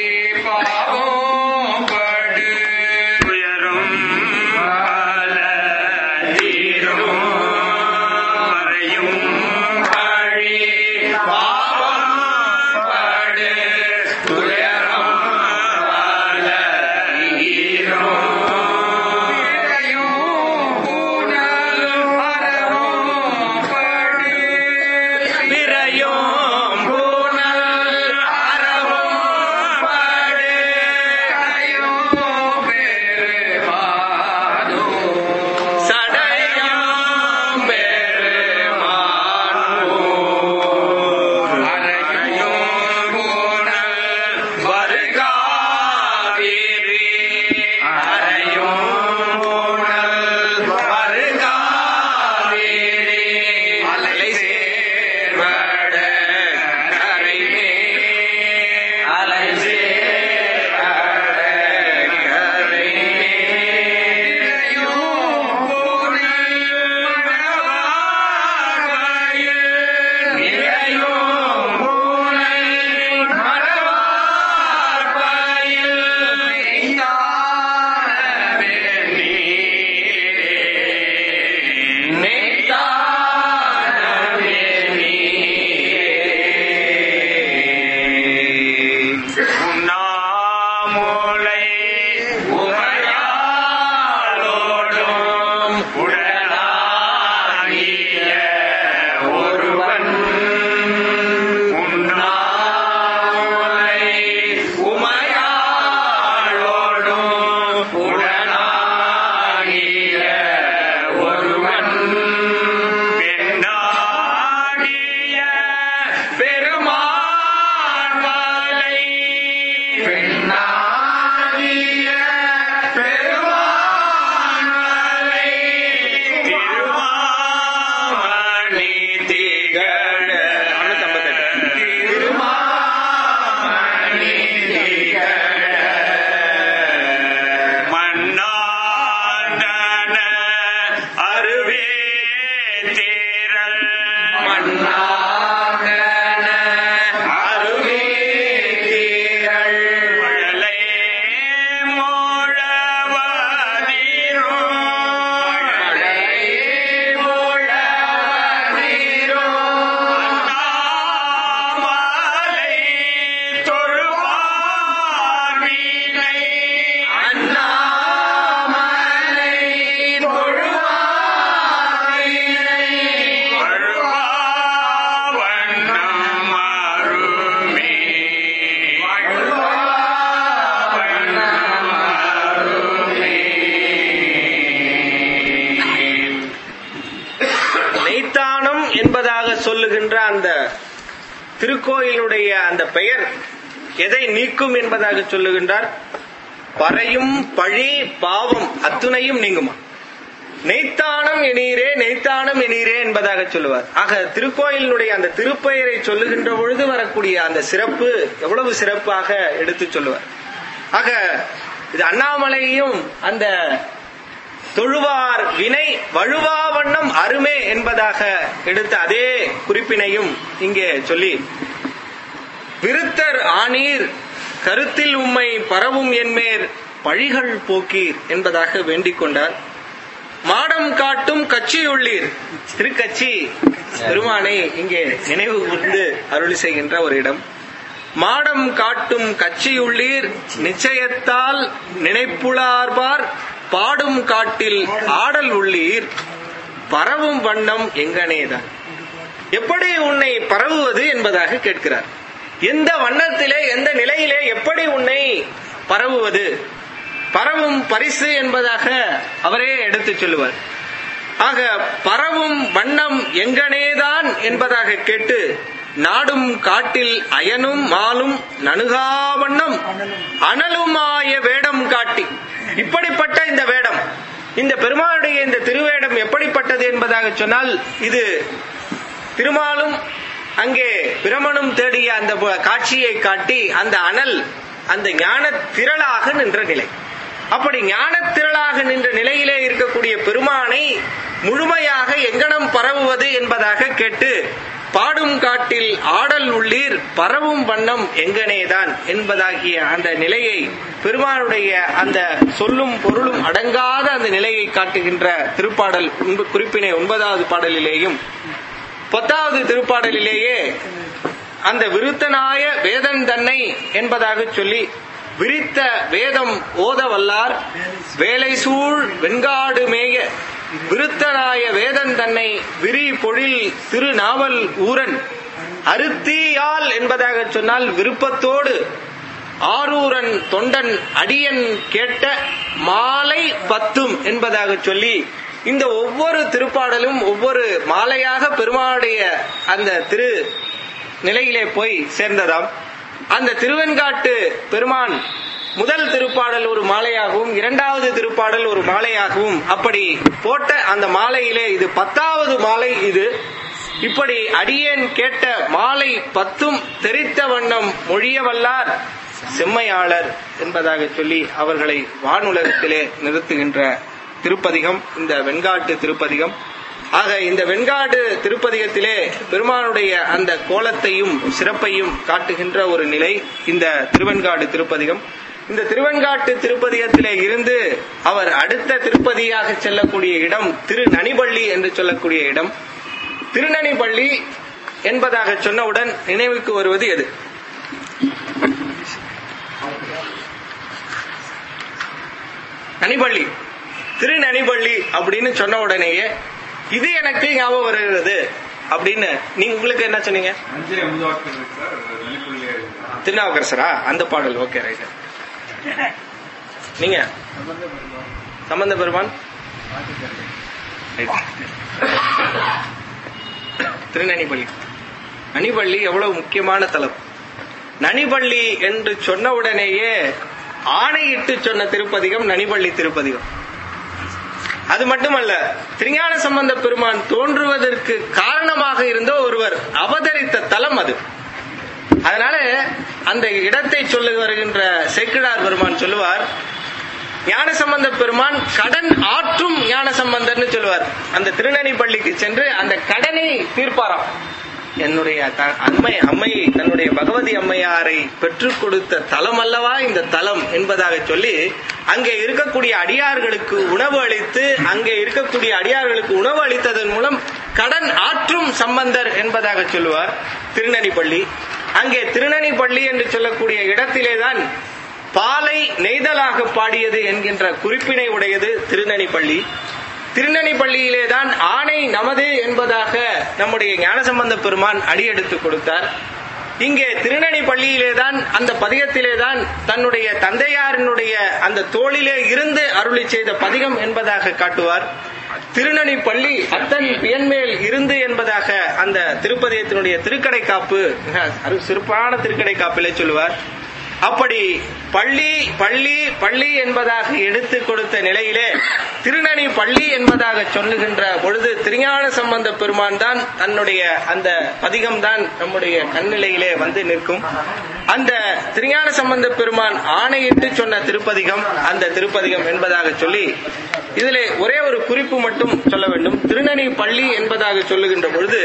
[SPEAKER 2] பாவம் படு துயரும் பல தீரும் பறையும் பழி பாவம் படு துயரம் பல தீரும் பிறையும் பூனல் அறவும் படு
[SPEAKER 1] விரையோம் பூனல்
[SPEAKER 2] அறவும் படு கரையும் பெருமானும்
[SPEAKER 1] சடையாம் பெருமான்
[SPEAKER 2] அறையும் பூனல் வருகாவிரி அறையும் பூனல் வருகாவிரி அலை சேர்வட கரைமே அலை சேர்வட கரைமே இறையும் பூனல் மணவாழ்வாயில் இறையும் பூனல் மணவாழ்வாயில் மெய்ஞான
[SPEAKER 1] சொல்லுகின்ற அந்த திருக்கோயிலுடைய அந்த பெயர் எதை நீக்கும் என்பதாக சொல்லுகின்றார் பறையும் பழி பாவம் அத்துணையும் நீங்குமா நெய்த்தானம் எனீரே நெய்த்தானம் எனீரே என்பதாக சொல்லுவார் ஆக திருக்கோயிலினுடைய அந்த திருப்பெயரை சொல்லுகின்ற பொழுது வரக்கூடிய அந்த சிறப்பு எவ்வளவு சிறப்பாக எடுத்து சொல்லுவார் ஆக இது அண்ணாமலையும் அந்த தொழுவார் வினை வழுவா வண்ணம் அருமே என்பதாக எடுத்த அதே குறிப்பினையும் இங்கே சொல்லி விருத்தர் ஆனீர் கருத்தில் உம்மை பரவும் என்மேர் பழிகள் போக்கீர் என்பதாக வேண்டிக் கொண்டார் மாடம் காட்டும் கட்சியுள்ளீர் திருக்கட்சி பெருமானை இங்கே நினைவு கூர்ந்து அருளி செய்கின்ற ஒரு இடம் மாடம் காட்டும் கட்சியுள்ளீர் நிச்சயத்தால் நினைப்புளார்பார் பாடும் காட்டில் ஆடல் உள்ளீர் பரவும் வண்ணம் எங்கனேதான் எப்படி உன்னை பரவுவது என்பதாக கேட்கிறார் எந்த வண்ணத்திலே எந்த நிலையிலே எப்படி உன்னை பரவுவது பரவும் பரிசு என்பதாக அவரே எடுத்துச் சொல்லுவார் ஆக பரவும் வண்ணம் எங்கனேதான் என்பதாக கேட்டு நாடும் காட்டில் அயனும் மாலும் நணுகா வண்ணம் அனலுமாய வேடம் காட்டி இப்படிப்பட்ட இந்த வேடம் இந்த பெருமாளுடைய இந்த திருவேடம் எப்படிப்பட்டது என்பதாக சொன்னால் இது திருமாலும் அங்கே பிரமனும் தேடிய அந்த ப- காட்சியை காட்டி அந்த அனல் அந்த ஞான திரளாக நின்ற நிலை அப்படி ஞான திரளாக நின்ற நிலையிலே இருக்கக்கூடிய பெருமானை முழுமையாக எங்கனம் பரவுவது என்பதாக கேட்டு பாடும் காட்டில் ஆடல் உள்ளீர் பரவும் வண்ணம் எங்கனேதான் என்பதாகிய அந்த நிலையை பெருமானுடைய அந்த சொல்லும் பொருளும் அடங்காத அந்த நிலையை காட்டுகின்ற திருப்பாடல் ஒன்ப- குறிப்பினை ஒன்பதாவது பாடலிலேயும் பத்தாவது திருப்பாடலிலேயே அந்த விருத்தனாய வேதன் தன்னை என்பதாக சொல்லி விரித்த வேதம் ஓத வல்லார் வேலை சூழ் வெண்காடு மேய விருத்தனாய வேதன் தன்னை விரி பொழில் திருநாவல் ஊரன் அருத்தியால் என்பதாக சொன்னால் விருப்பத்தோடு ஆரூரன் தொண்டன் அடியன் கேட்ட மாலை பத்தும் என்பதாக சொல்லி இந்த ஒவ்வொரு திருப்பாடலும் ஒவ்வொரு மாலையாக பெருமாளுடைய அந்த திரு நிலையிலே போய் சேர்ந்ததாம் அந்த திருவெண்காட்டு பெருமான் முதல் திருப்பாடல் ஒரு மாலையாகவும் இரண்டாவது திருப்பாடல் ஒரு மாலையாகவும் அப்படி போட்ட அந்த மாலையிலே இது பத்தாவது மாலை இது இப்படி அடியேன் கேட்ட மாலை பத்தும் தெரித்த வண்ணம் மொழிய வல்லார் செம்மையாளர் என்பதாக சொல்லி அவர்களை வானுலகத்திலே நிறுத்துகின்ற திருப்பதிகம் இந்த வெண்காட்டு திருப்பதிகம் ஆக இந்த வெண்காடு திருப்பதிகத்திலே பெருமானுடைய அந்த கோலத்தையும் சிறப்பையும் காட்டுகின்ற ஒரு நிலை இந்த திருவெண்காடு திருப்பதிகம் இந்த திருவெண்காட்டு திருப்பதிகத்திலே இருந்து அவர் அடுத்த திருப்பதியாக செல்லக்கூடிய இடம் திருநனிபள்ளி என்று சொல்லக்கூடிய இடம் திருநனிபள்ளி என்பதாக சொன்னவுடன் நினைவுக்கு வருவது எது நனிபள்ளி திருநனிபள்ளி அப்படின்னு சொன்ன உடனேயே இது எனக்கு ஞாபகம் வருகிறது அப்படின்னு நீங்க உங்களுக்கு என்ன சொன்னீங்க
[SPEAKER 2] அஞ்சலி அமுதாக்கர் இருக்கு சார் வெளிக்குள்ளே
[SPEAKER 1] திருநாவுக்கரசரா அந்த பாடல் ஓகே ரைட் நீங்க சம்பந்த பெருமான் Right. திருநனிபள்ளி நனிபள்ளி எவ்வளவு முக்கியமான தலம் நனிபள்ளி என்று சொன்ன உடனேயே ஆணையிட்டு சொன்ன திருப்பதிகம் நனிபள்ளி திருப்பதிகம் அது மட்டுமல்ல திருஞான சம்பந்த பெருமான் தோன்றுவதற்கு காரணமாக இருந்த ஒருவர் அவதரித்த தலம் அது அதனால அந்த இடத்தை சொல்லி வருகின்ற சேக்கிழார் பெருமான் சொல்லுவார் ஞானசம்பந்த பெருமான் கடன் ஆற்றும் ஞானசம்பந்தர்னு சொல்லுவார் அந்த திருநெனி பள்ளிக்கு சென்று அந்த கடனை தீர்ப்பாராம் என்னுடைய த- அம்மை அம்மை தன்னுடைய பகவதி அம்மையாரை பெற்றுக் கொடுத்த தலம் அல்லவா இந்த தலம் என்பதாக சொல்லி அங்கே இருக்கக்கூடிய அடியார்களுக்கு உணவு அளித்து அங்கே இருக்கக்கூடிய அடியார்களுக்கு உணவு அளித்ததன் மூலம் கடன் ஆற்றும் சம்பந்தர் என்பதாக சொல்லுவார் திருநனிப்பள்ளி அங்கே திருநனிப்பள்ளி என்று சொல்லக்கூடிய இடத்திலேதான் பாலை நெய்தலாக பாடியது என்கின்ற குறிப்பினை உடையது திருநனிப்பள்ளி திருநனிப்பள்ளியிலேதான் ஆணை நமது என்பதாக நம்முடைய ஞானசம்பந்த பெருமான் அடியெடுத்து கொடுத்தார் இங்கே திருநெனி பள்ளியிலே தான் அந்த பதிகத்திலே தான் தன்னுடைய தந்தையாரினுடைய அந்த தோளிலே இருந்து அருளி செய்த பதிகம் என்பதாக காட்டுவார் திருநனி பள்ளி அத்தன் பியன்மேல் இருந்து என்பதாக அந்த திருப்பதியத்தினுடைய திருக்கடை காப்பு மிக அரு- சிறப்பான திருக்கடை காப்பிலே சொல்லுவார் அப்படி பள்ளி பள்ளி பள்ளி என்பதாக எடுத்து கொடுத்த நிலையிலே திருநனி பள்ளி என்பதாக சொல்லுகின்ற பொழுது திருஞான சம்பந்த பெருமான் தான் தன்னுடைய அந்த பதிகம் தான் நம்முடைய கண்ணிலையிலே வந்து நிற்கும் அந்த திருஞான சம்பந்த பெருமான் ஆணையிட்டு சொன்ன திருப்பதிகம் அந்த திருப்பதிகம் என்பதாக சொல்லி இதிலே ஒரே ஒரு குறிப்பு மட்டும் சொல்ல வேண்டும் திருநனி பள்ளி என்பதாக சொல்லுகின்ற பொழுது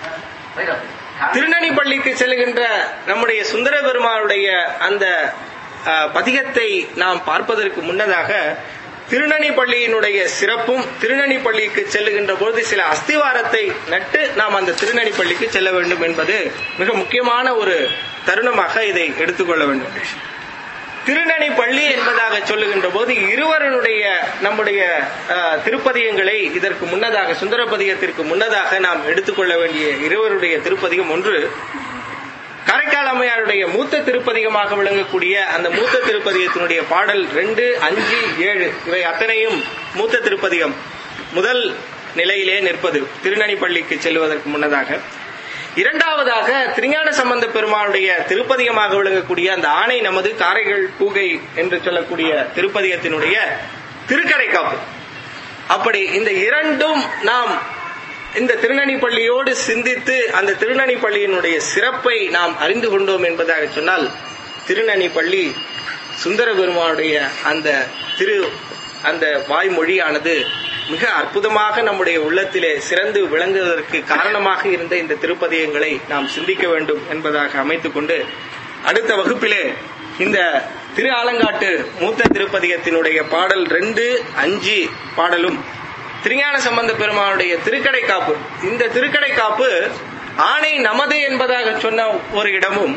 [SPEAKER 1] திருநனி பள்ளிக்கு செல்கின்ற நம்முடைய சுந்தர பெருமானுடைய அந்த அஹ், பதிகத்தை நாம் பார்ப்பதற்கு முன்னதாக திருநனி பள்ளியினுடைய சிறப்பும் திருநனி பள்ளிக்கு செல்லுகின்ற பொழுது சில அஸ்திவாரத்தை நட்டு நாம் அந்த திருநனி பள்ளிக்கு செல்ல வேண்டும் என்பது மிக முக்கியமான ஒரு தருணமாக இதை எடுத்துக்கொள்ள வேண்டும் திருநனி பள்ளி என்பதாக சொல்லுகின்ற போது இருவருடைய நம்முடைய அஹ், திருப்பதிகங்களை இதற்கு முன்னதாக சுந்தரபதிகத்திற்கு முன்னதாக நாம் எடுத்துக்கொள்ள வேண்டிய இருவருடைய திருப்பதிகம் ஒன்று காரைக்கால் அம்மையாருடைய மூத்த திருப்பதிகமாக விளங்கக்கூடிய அந்த மூத்த திருப்பதிகத்தினுடைய பாடல் ரெண்டு அஞ்சு ஏழு இவை அத்தனையும் மூத்த திருப்பதிகம் முதல் நிலையிலே நிற்பது திருநனி பள்ளிக்கு செல்வதற்கு முன்னதாக இரண்டாவதாக திருஞான சம்பந்த பெருமானுடைய திருப்பதிகமாக விளங்கக்கூடிய அந்த ஆணை நமது காரைகள் கூகை என்று சொல்லக்கூடிய திருப்பதிகத்தினுடைய திருக்கடைக்காப்பு அப்படி இந்த இரண்டும் நாம் இந்த திருநனி பள்ளியோடு சிந்தித்து அந்த திருநனி பள்ளியினுடைய சிறப்பை நாம் அறிந்து கொண்டோம் என்பதாக சொன்னால் திருநனி பள்ளி சுந்தர பெருமானுடைய அந்த திரு அந்த வாய்மொழியானது மிக அற்புதமாக நம்முடைய உள்ளத்திலே சிறந்து விளங்குவதற்கு காரணமாக இருந்த இந்த திருப்பதியங்களை நாம் சிந்திக்க வேண்டும் என்பதாக அமைத்துக் கொண்டு அடுத்த வகுப்பிலே இந்த திரு ஆலங்காட்டு மூத்த திருப்பதிகத்தினுடைய பாடல் ரெண்டு அஞ்சு பாடலும் திருஞான சம்பந்த பெருமானுடைய திருக்கடை காப்பு இந்த திருக்கடை காப்பு ஆணை நமது என்பதாக சொன்ன ஒரு இடமும்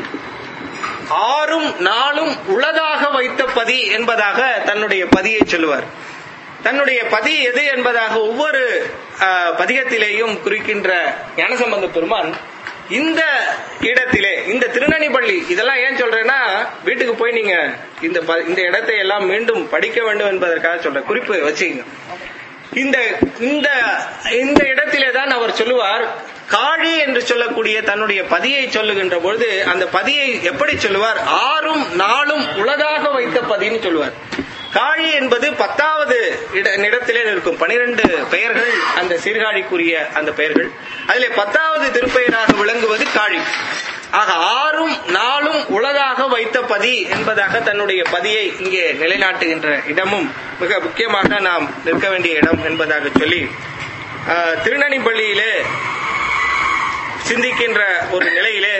[SPEAKER 1] ஆறும் நாளும் உளதாக வைத்த பதி என்பதாக தன்னுடைய பதியை சொல்லுவார் தன்னுடைய பதி எது என்பதாக ஒவ்வொரு ஆஹ், பதிகத்திலேயும் குறிக்கின்ற ஞானசம்பந்த பெருமான் இந்த இடத்திலே இந்த திருநனிப்பள்ளி இதெல்லாம் ஏன் சொல்றேன்னா வீட்டுக்கு போய் நீங்க இந்த ப- இந்த இடத்தை எல்லாம் மீண்டும் படிக்க வேண்டும் என்பதற்காக சொல்றேன் குறிப்பு வச்சுக்கங்க இந்த இந்த இந்த இடத்திலே தான் அவர் சொல்லுவார் காழி என்று சொல்லக்கூடிய தன்னுடைய பதியை சொல்லுகின்ற பொழுது அந்த பதியை எப்படி சொல்லுவார் ஆறும் நாளும் உளதாக வைத்த பதின்னு சொல்லுவார் காழி என்பது பத்தாவது இட- இடத்திலே இருக்கும் பனிரெண்டு பெயர்கள் அந்த சீர்காழிக்குரிய அந்த பெயர்கள் அதிலே பத்தாவது திருப்பெயராக விளங்குவது காழி ஆக ஆறும் நாளும் உளதாக வைத்த பதி என்பதாக தன்னுடைய பதியை இங்கே நிலைநாட்டுகின்ற இடமும் மிக முக்கியமாக நாம் நிற்க வேண்டிய இடம் என்பதாக சொல்லி ஆஹ், திருநனிப்பள்ளியிலே சிந்திக்கின்ற ஒரு நிலையிலே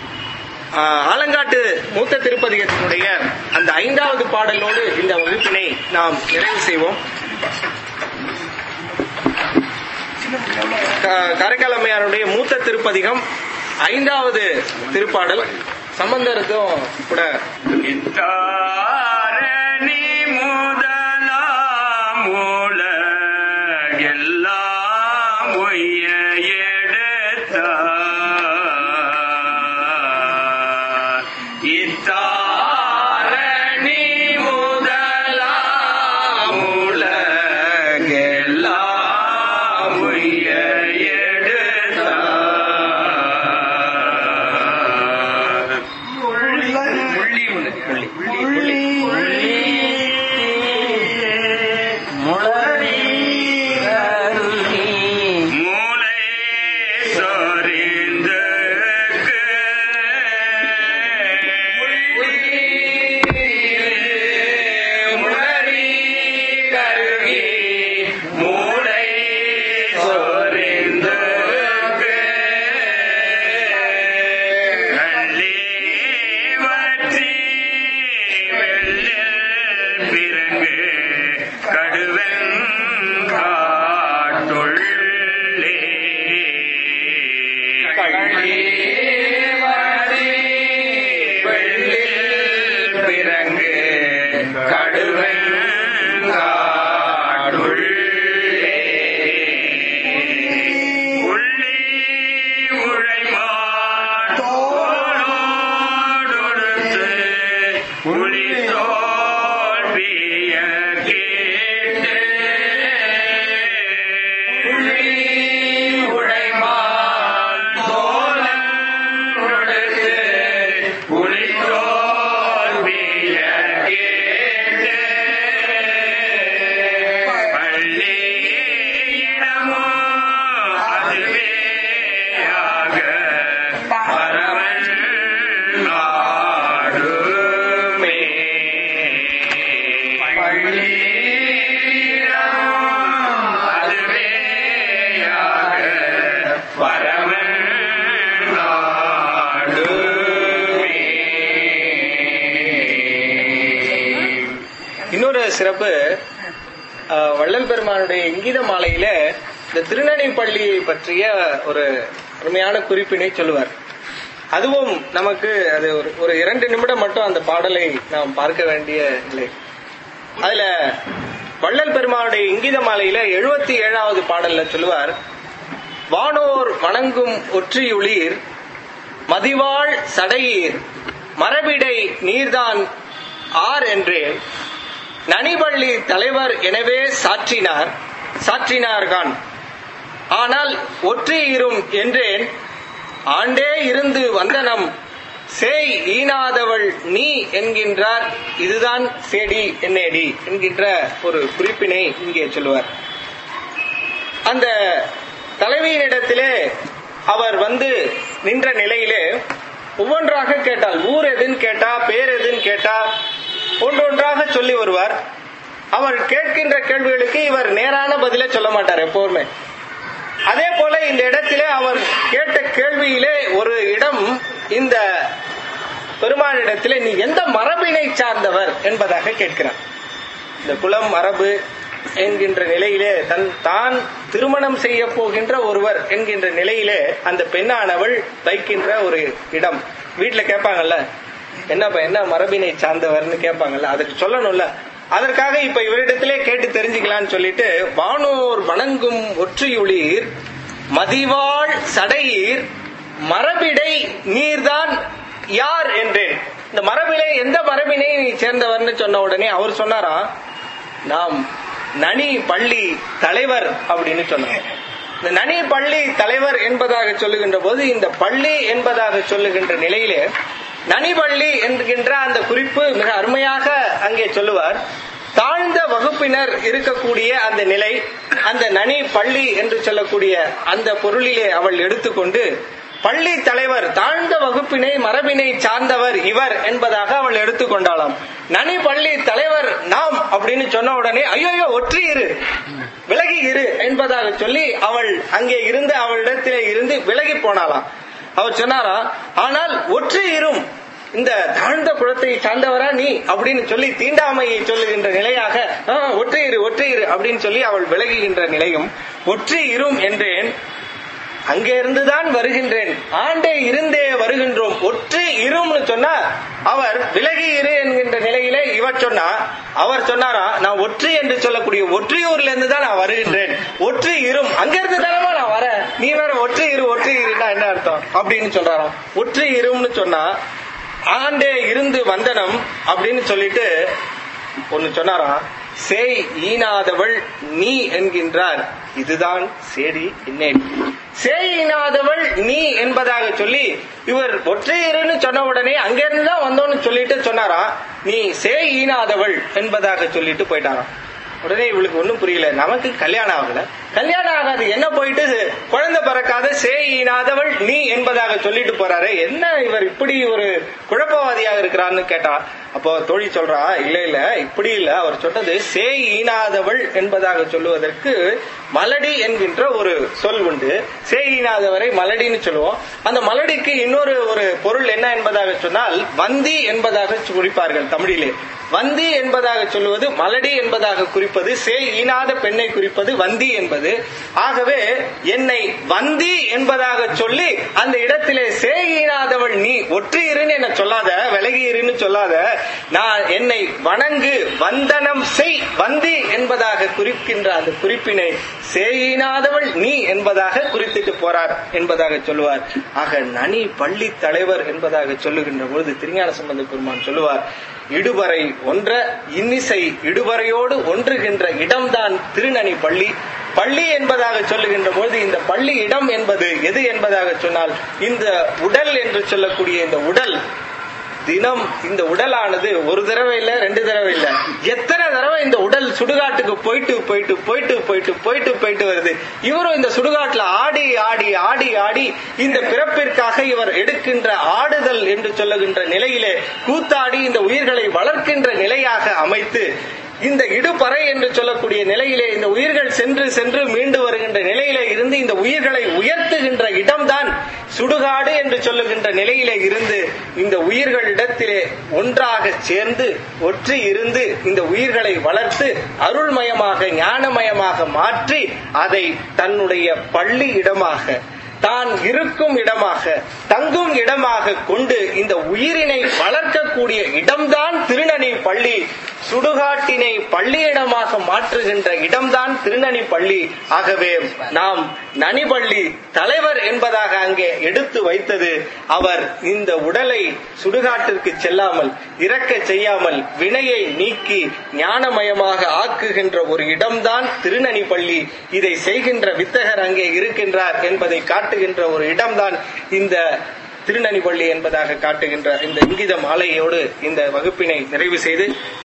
[SPEAKER 1] ஆஹ், ஆலங்காட்டு மூத்த திருப்பதிகத்தினுடைய அந்த ஐந்தாவது பாடலோடு இந்த வகுப்பினை நாம் நிறைவு செய்வோம் கா- காரைக்கால் அம்மையாருடைய மூத்த திருப்பதிகம் ஐந்தாவது திருப்பாடல் சம்பந்தருக்கும் கூட
[SPEAKER 4] இத்தாரணி முதலாம் உலகெல்லாம் உய்ய எடுத்தார். இத்தாரணி முதலாம் உலகெல்லாம் உய்ய எடுத்தார்.
[SPEAKER 3] முள்ளி ஒண்ணு.
[SPEAKER 4] மூளை சொரிந்து முளரி கருகி மூளை சொரிந்து கள்ளி வற்றி வெள்ளில் பிறங்கு கடுவன் காட்டுள்ளே கள்ளி வற்றி வெள்ளில் பிறங்கு கடுவன் காட்டுள்ளே உள்ளி உழைமாட்டோடும்
[SPEAKER 1] சிறப்பு ஆஹ், வள்ளல் பெருமானுடைய இங்கித மாலையில இந்த திருநடை பள்ளியை பற்றிய ஒரு அருமையான குறிப்பினை சொல்லுவார் அதுவும் நமக்கு அது ஒரு ஒரு இரண்டு நிமிடம் மட்டும் அந்த பாடலை நாம் பார்க்க வேண்டிய நிலை அதுல வள்ளல் பெருமானுடைய இங்கித மாலையில எழுபத்தி ஏழாவது பாடல்ல சொல்லுவார் வானோர் வணங்கும் ஒற்றியுளிர் மதிவாள் சடையீர் மரபிடை நீர்தான் ஆர் என்றேன் நனிபள்ளி தலைவர் எனவே சாற்றினார் சாற்றினார்கான் ஆனால் ஒற்றியிரும் என்றேன் ஆண்டே இருந்து வந்தனம் சேய் ஈனாதவள் நீ என்கின்றார் இதுதான் சேடி என்னேடி என்கின்ற ஒரு குறிப்பினை இங்கே சொல்லுவார் அந்த தலைவியினிடத்திலே அவர் வந்து நின்ற நிலையிலே ஒவ்வொன்றாக கேட்டால் ஊர் எதுன்னு கேட்டா பேர் எதுன்னு கேட்டா ஒன்றொன்றாக சொல்லி வருவார் அவர் கேட்கின்ற கேள்விகளுக்கு இவர் நேரான பதிலே சொல்ல மாட்டார் எப்போதுமே அதே போல இந்த இடத்திலே அவர் கேட்ட கேள்வியிலே ஒரு இடம் இந்த பெருமானிடத்திலே நீ எந்த மரபினை சார்ந்தவர் என்பதாக கேட்கிறார் இந்த குலம் மரபு என்கின்ற நிலையிலே தன் தான் திருமணம் செய்ய போகின்ற ஒருவர் என்கின்ற நிலையிலே அந்த பெண்ணானவள் வைக்கின்ற ஒரு இடம் வீட்டுல கேட்பாங்கல்ல என்னப்பா என்ன மரபினை சார்ந்தவர்னு கேட்பாங்கல்ல அதுக்கு சொல்லணும்ல அதற்காக இப்ப இவரிடத்திலே கேட்டு தெரிஞ்சுக்கலாம்னு சொல்லிட்டு வானோர் வணங்கும் ஒற்றியுளிர் மதிவாள் சடையீர் மரபிடை நீர்தான் யார் என்றேன் இந்த மரபிலே எந்த மரபினை நீ சேர்ந்தவர்னு சொன்ன உடனே அவர் சொன்னாரா நாம் நனி பள்ளி தலைவர் அப்படின்னு சொன்னார் இந்த நனி பள்ளி தலைவர் என்பதாக சொல்லுகின்ற போது இந்த பள்ளி என்பதாக சொல்லுகின்ற நிலையிலே நனிபள்ளி என்கின்ற அந்த குறிப்பு மிக அருமையாக அங்கே சொல்லுவார் தாழ்ந்த வகுப்பினர் இருக்கக்கூடிய அந்த நிலை அந்த நனி பள்ளி என்று சொல்லக்கூடிய அந்த பொருளிலே அவள் எடுத்துக்கொண்டு பள்ளி தலைவர் தாழ்ந்த வகுப்பினை மரபினை சார்ந்தவர் இவர் என்பதாக அவள் எடுத்துக்கொண்டாளாம் நனி பள்ளி தலைவர் நாம் அப்படின்னு சொன்ன உடனே ஐயோ ஒற்றி இரு விலகி இரு என்பதாக சொல்லி அவள் அங்கே இருந்து அவளிடத்திலே இருந்து விலகி போனாளாம் அவர் சொன்னாரா ஆனால் ஒற்றி இரும் இந்த தாழ்ந்த குலத்தை சார்ந்தவரா நீ அப்படின்னு சொல்லி தீண்டாமையை சொல்லுகின்ற நிலையாக "ஆ, ஒற்றி இரு ஒற்றி இரு அப்படின்னு சொல்லி அவள் விலகுகின்ற நிலையும் ஒற்றி இரும் என்றேன் அங்கே இருந்துதான் வருகின்றேன் ஆண்டே இருந்தே வருகின்றோம் ஒற்று இரும்னு சொன்னா அவர் விலகி இரு என்கின்ற நிலையிலே இவர் சொன்னா அவர் சொன்னாரா நான் ஒற்று என்று சொல்லக்கூடிய ஒற்றியூர்ல இருந்து தான் நான் வருகின்றேன் ஒற்று இரும் அங்க இருந்து தானமா நான் வரேன் நீ வேற ஒற்று இரு ஒற்று இருன்னா என்ன அர்த்தம் அப்படின்னு சொல்றாராம் ஒற்று இரும்னு சொன்னா ஆண்டே இருந்து வந்தனம் அப்படின்னு சொல்லிட்டு ஒன்னு சொன்னாராம் சேய் ஈனாதவள் நீ என்கின்றார் இதுதான் சேடி என்னேன் சேய் ஈனாதவள் நீ என்பதாக சொல்லி இவர் ஒற்றையருன்னு சொன்ன உடனே அங்கிருந்து தான் வந்தோன்னு சொல்லிட்டு சொன்னாராம் நீ சேய் ஈனாதவள் என்பதாக சொல்லிட்டு போயிட்டாராம் உடனே இவளுக்கு ஒண்ணும் புரியல நமக்கு கல்யாணம் ஆகல கல்யாணம் ஆகாது என்ன போயிட்டு குழந்தை பிறக்காத சேயினாதவள் நீ என்பதாக சொல்லிட்டு போறாரு என்ன இவர் இப்படி ஒரு குழப்பவாதியாக இருக்கிறான்னு கேட்டா அப்போ தோழி சொல்றா இல்ல இல்ல இப்படி இல்ல அவர் சொன்னது சேய் ஈனாதவள் என்பதாக சொல்லுவதற்கு மலடி என்கின்ற ஒரு சொல் உண்டு சேய் ஈனாதவரை மலடின்னு சொல்லுவோம் அந்த மலடிக்கு இன்னொரு ஒரு பொருள் என்ன என்பதாக சொன்னால் வந்தி என்பதாக குறிப்பார்கள் தமிழிலே வந்தி என்பதாக சொல்லுவது மலடி என்பதாக குறிப்பது சேய் ஈனாத பெண்ணை குறிப்பது வந்தி என்பது ஆகவே என்னை வந்தி என்பதாக சொல்லி அந்த இடத்திலே சேய் ஈனாதவள் நீ ஒற்று இருன்னு என்ன சொல்லாத விலகி இருன்னு சொல்லாத நான் என்னை வணங்கு வந்தனம் செய் வந்தி என்பதாக குறிக்கின்ற அந்த குறிப்பினை சேயினாதவள் நீ என்பதாக குறித்துட்டு போறார் என்பதாக சொல்லுவார் ஆக நனி பள்ளி தலைவர் என்பதாக சொல்லுகின்ற பொழுது திருஞான சம்பந்த பெருமான் சொல்லுவார் இடுவரை ஒன்ற இன்னிசை இடுவரையோடு ஒன்றுகின்ற இடம்தான் திருநனி பள்ளி பள்ளி என்பதாக சொல்லுகின்ற பொழுது இந்த பள்ளி இடம் என்பது எது என்பதாக சொன்னால் இந்த உடல் என்று சொல்லக்கூடிய இந்த உடல் தினம் இந்த உடலானது ஒரு தடவை இல்ல ரெண்டு தடவை இல்ல எத்தனை தடவை இந்த உடல் சுடுகாட்டுக்கு போயிட்டு போயிட்டு போயிட்டு போயிட்டு போயிட்டு போயிட்டு வருது இவரும் இந்த சுடுகாட்டுல ஆடி ஆடி ஆடி ஆடி இந்த பிறப்பிற்காக இவர் எடுக்கின்ற ஆடுதல் என்று சொல்லுகின்ற நிலையிலே கூத்தாடி இந்த உயிர்களை வளர்க்கின்ற நிலையாக அமைத்து இந்த இடுபறை என்று சொல்லக்கூடிய நிலையிலே இந்த உயிர்கள் சென்று சென்று மீண்டு வருகின்ற நிலையிலே இருந்து இந்த உயிர்களை உயர்த்துகின்ற இடம்தான் சுடுகாடு என்று சொல்லுகின்ற நிலையிலே இருந்து இந்த உயிர்களிடத்திலே ஒன்றாக சேர்ந்து ஒற்றி இருந்து இந்த உயிர்களை வளர்த்து அருள்மயமாக ஞானமயமாக மாற்றி அதை தன்னுடைய பள்ளி இடமாக தான் இருக்கும் இடமாக தங்கும் இடமாக கொண்டு இந்த உயிரினை வளர்க்கக்கூடிய இடம்தான் திருநனி பள்ளி சுடுகாட்டினை பள்ளியிடமாக மாற்றுகின்ற இடம்தான் திருநனி பள்ளி ஆகவே நாம் நனிபள்ளி தலைவர் என்பதாக அங்கே எடுத்து வைத்தது அவர் இந்த உடலை சுடுகாட்டிற்கு செல்லாமல் இறக்க செய்யாமல் வினையை நீக்கி ஞானமயமாக ஆக்குகின்ற ஒரு இடம்தான் திருநனி பள்ளி இதை செய்கின்ற வித்தகர் அங்கே இருக்கின்றார் என்பதை காட்டுகின்ற ஒரு இடம்தான் இந்த திருநனிப்பள்ளி என்பதாக காட்டுகின்ற இந்த இங்கித மாலையோடு இந்த வகுப்பினை நிறைவு செய்து